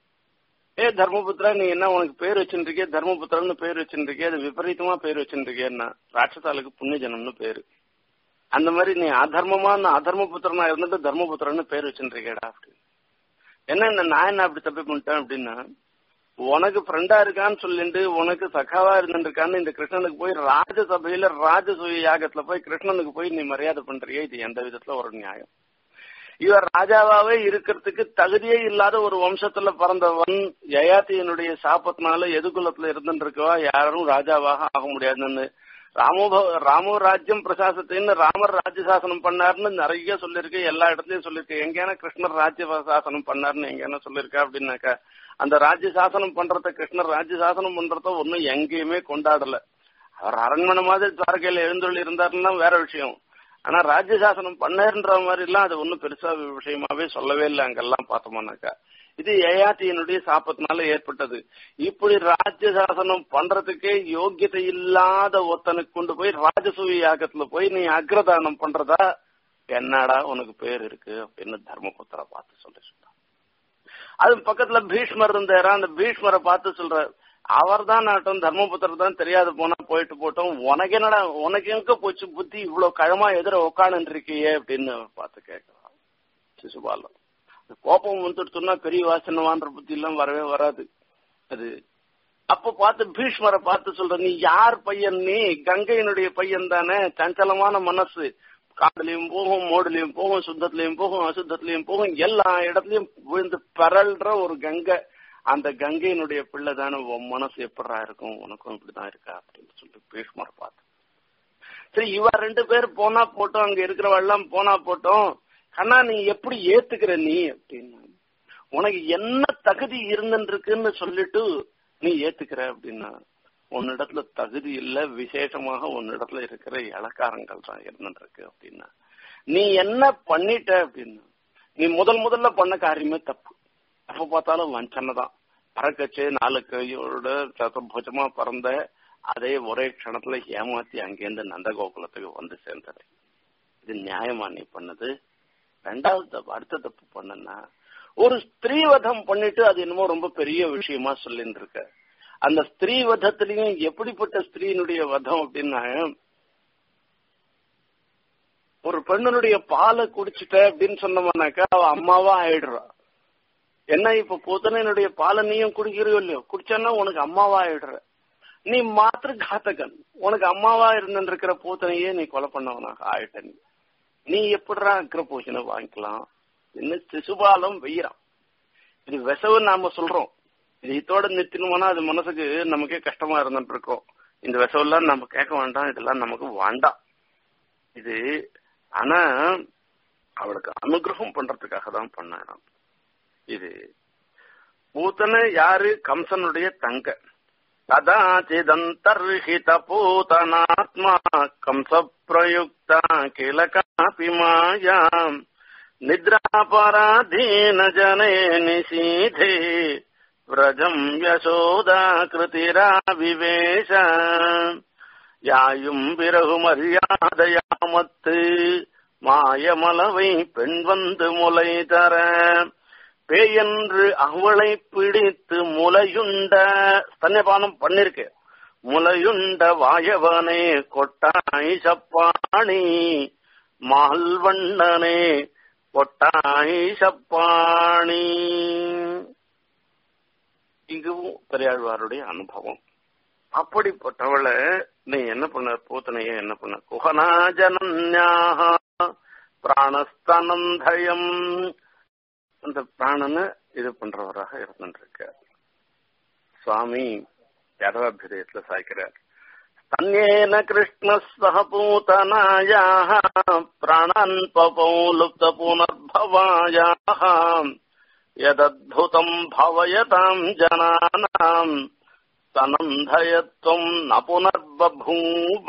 ஏ தர்மபுத்திரா நீ என்ன உனக்கு பேர் வச்சுருக்கே தர்மபுத்திரன்னு பேர் வச்சுருக்கே அது விபரீதமா பேர் வச்சுருக்கேன்னா ராட்சசாலுக்கு புண்ணியஜனம்னு பேரு அந்த மாதிரி நீ அதர்மமான அதர்மபுத்திரனா இருந்துட்டு தர்மபுத்திரன்னு பேர் வச்சுருக்கேடா அப்படின்னு என்ன நான் என்ன அப்படி தப்பி பண்ணிட்டேன் அப்படின்னா உனக்கு ஃப்ரெண்டா இருக்கான்னு சொல்லிட்டு உனக்கு சகாவா இருந்துருக்கான்னு இந்த கிருஷ்ணனுக்கு போய் ராஜசபையில ராஜசூய யாகத்துல போய் கிருஷ்ணனுக்கு போய் நீ மரியாதை பண்றியே இது எந்த விதத்துல ஒரு நியாயம் இவர் ராஜாவாவே இருக்கிறதுக்கு தகுதியே இல்லாத ஒரு வம்சத்துல பிறந்தவன் யயாத்தியனுடைய சாபத்தினால எதுகுலத்துல இருந்துருக்கவா யாரும் ராஜாவாக ஆக முடியாதுன்னு ராமோ ராமோ ராஜ்யம் பிரசாசத்தின்னு ராமர் ராஜ்ய சாசனம் பண்ணாருன்னு நிறைய சொல்லிருக்கு எல்லா இடத்துலயும் சொல்லிருக்கு எங்கேனா கிருஷ்ணர் ராஜ்ய சாசனம் பண்ணாருன்னு எங்கேனா சொல்லிருக்கா அப்படின்னாக்கா அந்த ராஜ்ய சாசனம் பண்றத கிருஷ்ணர் ராஜ்ய சாசனம் பண்றத ஒன்னும் எங்கேயுமே கொண்டாடல அவர் அரண்மனை மாதிரி துவாரகையில எழுந்தொள்ளி இருந்தாருன்னா வேற விஷயம் ஆனா ராஜ்ய சாசனம் பண்ணேன்ற மாதிரி எல்லாம் அது ஒன்னும் பெருசா விஷயமாவே சொல்லவே இல்லை அங்கெல்லாம் பார்த்தோம்னாக்கா இது ஏயாத்தியனுடைய சாப்பத்தினால ஏற்பட்டது இப்படி ராஜ்ய சாசனம் பண்றதுக்கே யோகியதை இல்லாத ஒருத்தனுக்கு கொண்டு போய் ராஜசூய யாகத்துல போய் நீ அக்ரதானம் பண்றதா என்னடா உனக்கு பேர் இருக்கு அப்படின்னு தர்மபுத்திர பார்த்து சொல்லி சொல்றான் அது பக்கத்துல பீஷ்மர் இருந்தாரா அந்த பீஷ்மரை பார்த்து சொல்ற அவர் தான் நாட்டம் தர்மபுத்திரர் தான் தெரியாது போனா போயிட்டு போட்டோம் உனக்கு என்னடா உனக்கு எங்க போச்சு புத்தி இவ்வளவு கழமா எதிர உட்காந்து இருக்கியே அப்படின்னு பார்த்து கேட்கிறான் சிசுபாலம் கோபம் வந்துடுச்சுன்னா பெரிய வாசனவான்ற புத்தி எல்லாம் வரவே வராது அது அப்ப பார்த்து பீஷ்மரை பார்த்து சொல்ற நீ யார் பையன் நீ கங்கையினுடைய பையன் தானே சஞ்சலமான மனசு காடுலயும் போகும் மோடுலயும் போகும் சுத்தத்திலயும் போகும் அசுத்தத்திலயும் போகும் எல்லா இடத்துலயும் விழுந்து பரல்ற ஒரு கங்கை அந்த கங்கையினுடைய பிள்ளை தானே உன் மனசு எப்படா இருக்கும் உனக்கும் இப்படிதான் இருக்கா அப்படின்னு சொல்லிட்டு பீஷ்மர் பார்த்து சரி இவ ரெண்டு பேர் போனா போட்டோம் அங்க இருக்கிறவெல்லாம் போனா போட்டோம் கண்ணா நீ எப்படி ஏத்துக்கிற நீ அப்படின்னு உனக்கு என்ன தகுதி இருந்துருக்குன்னு சொல்லிட்டு நீ ஏத்துக்கிற அப்படின்னா உன்னிடத்துல தகுதி இல்ல விசேஷமாக உன்னிடத்துல இருக்கிற இலக்காரங்கள் தான் இருந்துருக்கு அப்படின்னா நீ என்ன பண்ணிட்ட அப்படின்னா நீ முதல் முதல்ல பண்ண காரியமே தப்பு எப்ப பார்த்தாலும் வஞ்சனை தான் பறக்கச்சு நாலு கையோட சதுர்புஜமா பறந்த அதே ஒரே க்ஷணத்துல ஏமாத்தி அங்கேருந்து நந்தகோகுலத்துக்கு வந்து சேர்ந்தது இது நியாயமா நீ பண்ணது ரெண்டாவது தப்பு அடுத்த தப்பு பண்ணனா ஒரு ஸ்திரீவதம் பண்ணிட்டு அது என்னமோ ரொம்ப பெரிய விஷயமா சொல்லிட்டு இருக்க அந்த ஸ்திரீ வதத்திலையும் எப்படிப்பட்ட ஸ்திரீனுடைய வதம் அப்படின்னா ஒரு பெண்ணனுடைய பாலை குடிச்சிட்ட அப்படின்னு சொன்னோம்னாக்கா அவ அம்மாவா ஆயிடுறா என்ன இப்ப பூத்தனையினுடைய பாலை நீயும் குடிக்கிறியோ இல்லையோ குடிச்சன்னா உனக்கு அம்மாவா ஆயிடுற நீ மாத்திர காத்தகன் உனக்கு அம்மாவா இருந்திருக்கிற பூத்தனையே நீ கொலை பண்ணவனாக ஆயிட்ட நீ நீ எப்படிடா அக்கிர பூசனை வாங்கிக்கலாம் என்ன சிசுபாலம் வெய்யறான் இது விசவு நாம சொல்றோம் இது இதோட நிறுத்தினோம்னா அது மனசுக்கு நமக்கே கஷ்டமா இருந்துட்டு இருக்கோம் இந்த விசவெல்லாம் நம்ம கேட்க வேண்டாம் இதெல்லாம் நமக்கு வேண்டாம் இது ஆனா அவளுக்கு அனுகிரகம் பண்றதுக்காக தான் பண்ணாராம் இது பூத்தன யாரு கம்சனுடைய தங்க கதாச்சிதந்தர்ஹித பூதனாத்மா கம்ச பிரயுக்தா கில காபி மாயாம் நித்ராபராதீன ஜனே நிஷீதே व्रजम् यशोदाकृतिराविवेश யாயும் பிறகு மரியாதையாமத்து மாயமளவை பெண் வந்து முலை தர பேயென்று அவளை பிடித்து முலையுண்ட ஸ்தன்யபானம் பண்ணிருக்கு முலையுண்ட வாயவனே கொட்டாய் சப்பாணி மால்வண்ணனே கொட்டாய் சப்பாணி இதுவும் பெரியாழ்வாருடைய அனுபவம் அப்படிப்பட்டவளை நீ என்ன பண்ண பூத்தனைய என்ன பண்ண குஹனாஜனன்யாக பிராணஸ்தனந்தயம் அந்த பிராணனை இது பண்றவராக இருந்துருக்க சுவாமி யாதவாபிதயத்துல சாய்க்கிறார் தன்னேன கிருஷ்ணஸ்தக பூதனாயாக பிராணான் பபௌ லுப்த புனர்பவாயாக यदद्भुतम् भवयताम् जनानाम् தனந்தயத்துவம் நபுனர்பூவ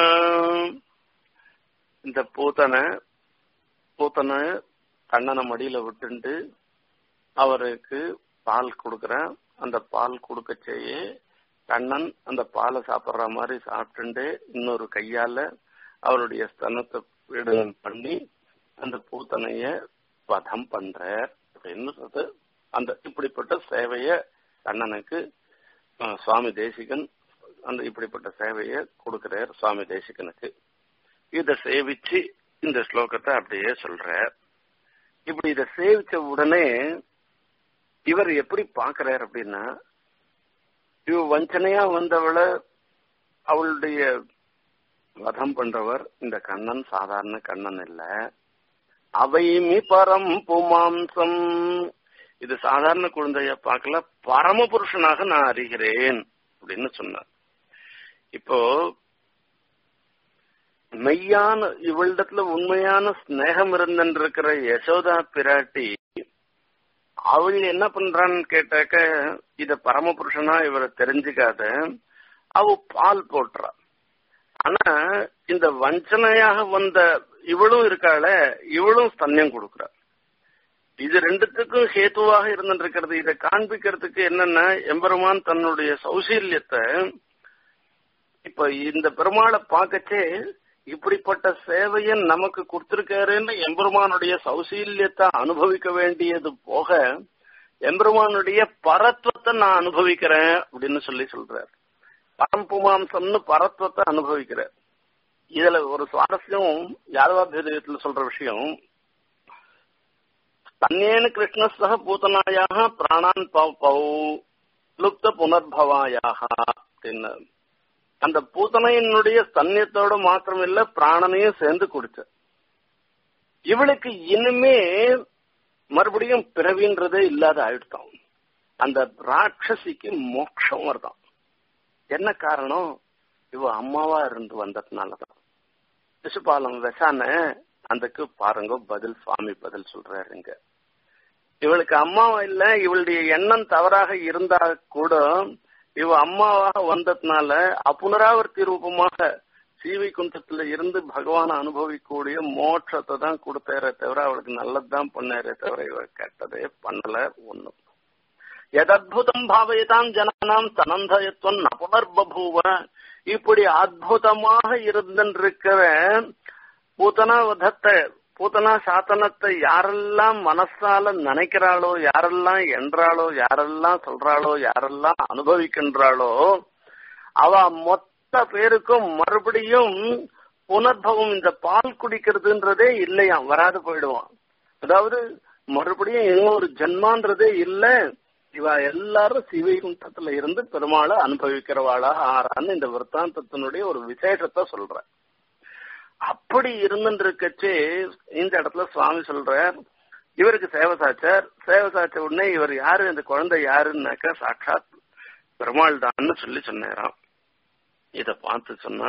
இந்த பூத்தனை பூத்தனை கண்ணனை மடியில விட்டுண்டு அவருக்கு பால் கொடுக்கறேன் அந்த பால் கொடுக்க செய்ய கண்ணன் அந்த பாலை சாப்பிடுற மாதிரி சாப்பிட்டுண்டு இன்னொரு கையால அவருடைய ஸ்தனத்தை பீடனம் பண்ணி அந்த பூத்தனைய வதம் பண்ற அப்படின்றது அந்த இப்படிப்பட்ட சேவைய கண்ணனுக்கு அஹ், சுவாமி தேசிகன் அந்த இப்படிப்பட்ட சேவையை கொடுக்கிறார் சுவாமி தேசிகனுக்கு இத சேவிச்சு இந்த ஸ்லோகத்தை அப்படியே சொல்றார் இப்படி இத சேவிச்ச உடனே இவர் எப்படி பாக்குறார் அப்படின்னா இவ வஞ்சனையா வந்தவளை அவளுடைய வதம் பண்றவர் இந்த கண்ணன் சாதாரண கண்ணன் இல்ல அவைமி பரம் புமாம்சம் இது சாதாரண குழந்தைய பார்க்கல பரமபுருஷனாக நான் அறிகிறேன் அப்படின்னு சொன்னார் இப்போ மெய்யான இவளிடத்துல உண்மையான ஸ்நேகம் இருந்திருக்கிற யசோதா பிராட்டி அவள் என்ன பண்றான்னு கேட்டாக்க இத பரமபுருஷனா இவரை தெரிஞ்சுக்காத அவ பால் போட்டுறா ஆனா இந்த வஞ்சனையாக வந்த இவளும் இருக்காள இவளும் ஸ்தன்யம் கொடுக்குறா இது ரெண்டுத்துக்கும் ஹேத்துவாக இருந்துருக்கிறது இதை காண்பிக்கிறதுக்கு என்னன்னா எம்பெருமான் தன்னுடைய சௌசீல்யத்தை இப்ப இந்த பெருமாளை பார்க்கச்சே இப்படிப்பட்ட சேவையை நமக்கு கொடுத்திருக்காருன்னு எம்பெருமானுடைய சௌசீல்யத்தை அனுபவிக்க வேண்டியது போக எம்பெருமானுடைய பரத்வத்தை நான் அனுபவிக்கிறேன் அப்படின்னு சொல்லி சொல்றார் பரம்புமாம்சம்னு பரத்வத்தை அனுபவிக்கிறார் இதுல ஒரு சுவாரஸ்யம் யாதவாபிதயத்துல சொல்ற விஷயம் தன்னேன கிருஷ்ணஸ்தக பூத்தனாயாக பிராணான் பௌ பௌ லுப்த புனர்பவாயாக அப்படின்னு அந்த பூத்தனையினுடைய ஸ்தன்யத்தோட மாத்திரம் இல்ல பிராணனையும் சேர்ந்து குடிச்ச இவளுக்கு இனிமே மறுபடியும் பிறவின்றதே இல்லாத ஆயிடுதான் அந்த ராட்சசிக்கு மோட்சம் வருதான் என்ன காரணம் இவ அம்மாவா இருந்து வந்ததுனாலதான் சிசுபாலம் விஷான அதுக்கு பாருங்க பதில் சுவாமி பதில் சொல்றாருங்க இவளுக்கு அம்மாவா இல்ல இவளுடைய எண்ணம் தவறாக இருந்தா கூட இவ அம்மாவாக வந்ததுனால அப்புனராவர்த்தி ரூபமாக சீவை குந்தத்துல இருந்து பகவான அனுபவிக்கக்கூடிய மோட்சத்தை தான் கொடுத்தாரே தவிர அவளுக்கு நல்லதுதான் பண்ணாரே தவிர இவ கெட்டதே பண்ணல ஒண்ணும் எதத்புதம் பாவயதாம் ஜனானாம் தனந்தயத்துவம் நபுனர்பூவ இப்படி அற்புதமாக இருந்திருக்கிற பூத்தனா வதத்தை பூத்தனா சாத்தனத்தை யாரெல்லாம் மனசால நினைக்கிறாளோ யாரெல்லாம் என்றாளோ யாரெல்லாம் சொல்றாளோ யாரெல்லாம் அனுபவிக்கின்றாளோ அவ மொத்த பேருக்கும் மறுபடியும் புனர்பவம் இந்த பால் குடிக்கிறதுன்றதே இல்லையாம் வராது போயிடுவான் அதாவது மறுபடியும் இன்னொரு ஜென்மான்றதே இல்ல இவ எல்லாரும் சிவைகுண்டத்துல இருந்து பெருமாளை அனுபவிக்கிறவாளா ஆறான்னு இந்த விற்த்தாந்தத்தினுடைய ஒரு விசேஷத்தை சொல்ற அப்படி இருந்துருக்கச்சே இந்த இடத்துல சுவாமி சொல்றார் இவருக்கு சேவசாச்சார் சேவசாச்ச உடனே இவர் யாரு இந்த குழந்தை யாருன்னாக்க சாட்சாத் பெருமாள் தான்னு சொல்லி சொன்னாராம் இத பார்த்து சொன்னா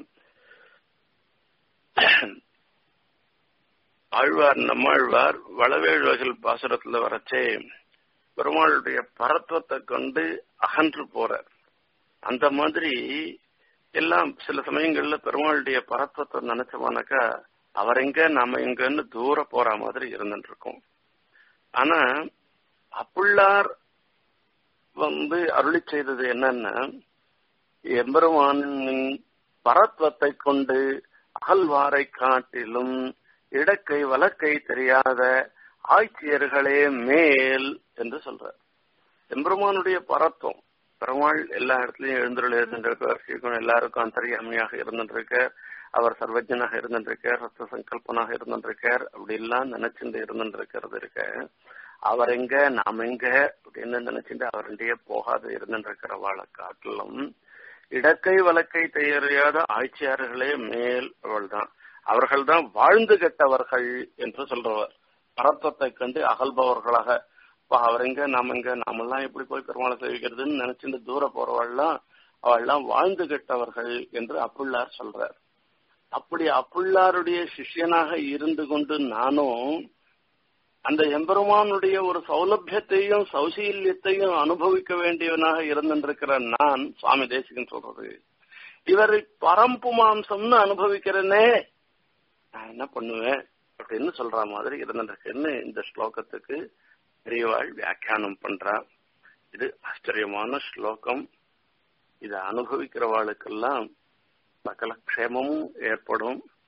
ஆழ்வார் நம்மாழ்வார் வளவேழ்வகல் பாசுரத்துல வரச்சே பெருமாளுடைய பரத்துவத்தை கொண்டு அகன்று போறார் அந்த மாதிரி எல்லாம் சில சமயங்கள்ல பெருமாளுடைய பரத்துவத்தை நினைச்சோம்னாக்கா அவர் எங்க நாம எங்கன்னு தூர போற மாதிரி இருந்துட்டு இருக்கோம் ஆனா அப்புள்ளார் வந்து அருளி செய்தது என்னன்னா எம்பெருமானின் பரத்வத்தை கொண்டு அகழ்வாரை காட்டிலும் இடக்கை வழக்கை தெரியாத ஆட்சியர்களே மேல் என்று சொல்றார் எம்பெருமானுடைய பரத்துவம் பெருமாள் எல்லா இடத்துலயும் எழுந்துள்ள இருந்துருக்கார் ஸ்ரீகுணம் எல்லாருக்கும் அந்தரியாமியாக இருந்துருக்கார் அவர் சர்வஜனாக இருந்துருக்கார் ரத்த சங்கல்பனாக இருந்துருக்கார் அப்படி எல்லாம் நினைச்சுட்டு இருந்துருக்கிறது இருக்க அவர் எங்க நாம் எங்க அப்படின்னு நினைச்சுட்டு அவருடைய போகாத இருந்துருக்கிறவாளை காட்டிலும் இடக்கை வழக்கை தெரியாத ஆட்சியாளர்களே மேல் அவள்தான் அவர்கள் தான் வாழ்ந்து கெட்டவர்கள் என்று சொல்றவர் பரத்தத்தை கண்டு அகல்பவர்களாக இப்ப அவர் எங்க நாம எங்க நாமெல்லாம் எப்படி போய் பெருமாளை சேவிக்கிறதுன்னு நினைச்சுட்டு தூர போறவாள்லாம் அவள்லாம் வாழ்ந்து கெட்டவர்கள் என்று அப்புள்ளார் சொல்றார் அப்படி அப்புள்ளாருடைய சிஷ்யனாக இருந்து கொண்டு நானும் அந்த எம்பெருமானுடைய ஒரு சௌலபியத்தையும் சௌசீல்யத்தையும் அனுபவிக்க வேண்டியவனாக இருந்திருக்கிற நான் சுவாமி தேசிகன் சொல்றது இவரை பரம்புமாம்சம்னு அனுபவிக்கிறேனே நான் என்ன பண்ணுவேன் அப்படின்னு சொல்ற மாதிரி இருந்திருக்குன்னு இந்த ஸ்லோகத்துக்கு பெரியவாள் வியாக்கியானம் பண்றா இது ஆச்சரியமான ஸ்லோகம் இதை அனுபவிக்கிறவாளுக்கெல்லாம் சகல க்ஷேமமும் ஏற்படும்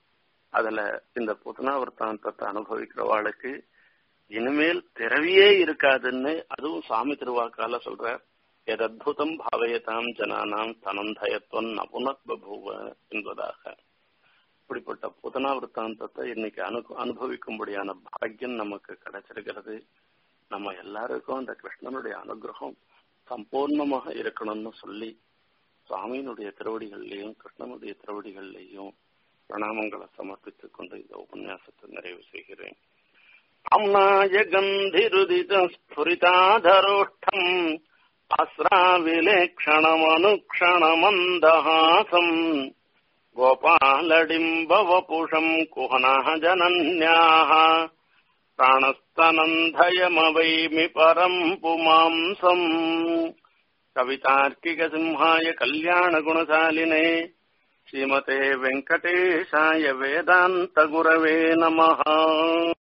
அதுல இந்த புதனா விற்த்தாந்தத்தை அனுபவிக்கிறவாளுக்கு இனிமேல் பிறவியே இருக்காதுன்னு அதுவும் சாமி திருவாக்கால சொல்ற எதத்புதம் பாவயதாம் ஜனானாம் தனந்தயத்துவம் நபுனத் பபூவ என்பதாக இப்படிப்பட்ட புதனா விற்த்தாந்தத்தை இன்னைக்கு அனு அனுபவிக்கும்படியான பாக்கியம் நமக்கு கிடைச்சிருக்கிறது நம்ம எல்லாருக்கும் அந்த கிருஷ்ணனுடைய அனுகிரகம் சம்பூர்ணமாக இருக்கணும்னு சொல்லி சுவாமியினுடைய திருவடிகள்லையும் கிருஷ்ணனுடைய திருவடிகள்லையும் பிரணாமங்களை சமர்ப்பித்துக் கொண்டு இந்த உபன்யாசத்தை நிறைவு செய்கிறேன் அம்னாய கந்திருதித ஸ்புரிதாதரோஷ்டம் அஸ்ராவிலேக்ஷணமனுக்ஷணமந்தஹாசம் गोपालडिम्बवपुषम् कुहनः जनन्याः प्राणस्तनन्धयमवैमि परम् पुमांसम् कवितार्किकसिंहाय कल्याणगुणशालिने श्रीमते वेङ्कटेशाय वेदान्तगुरवे नमः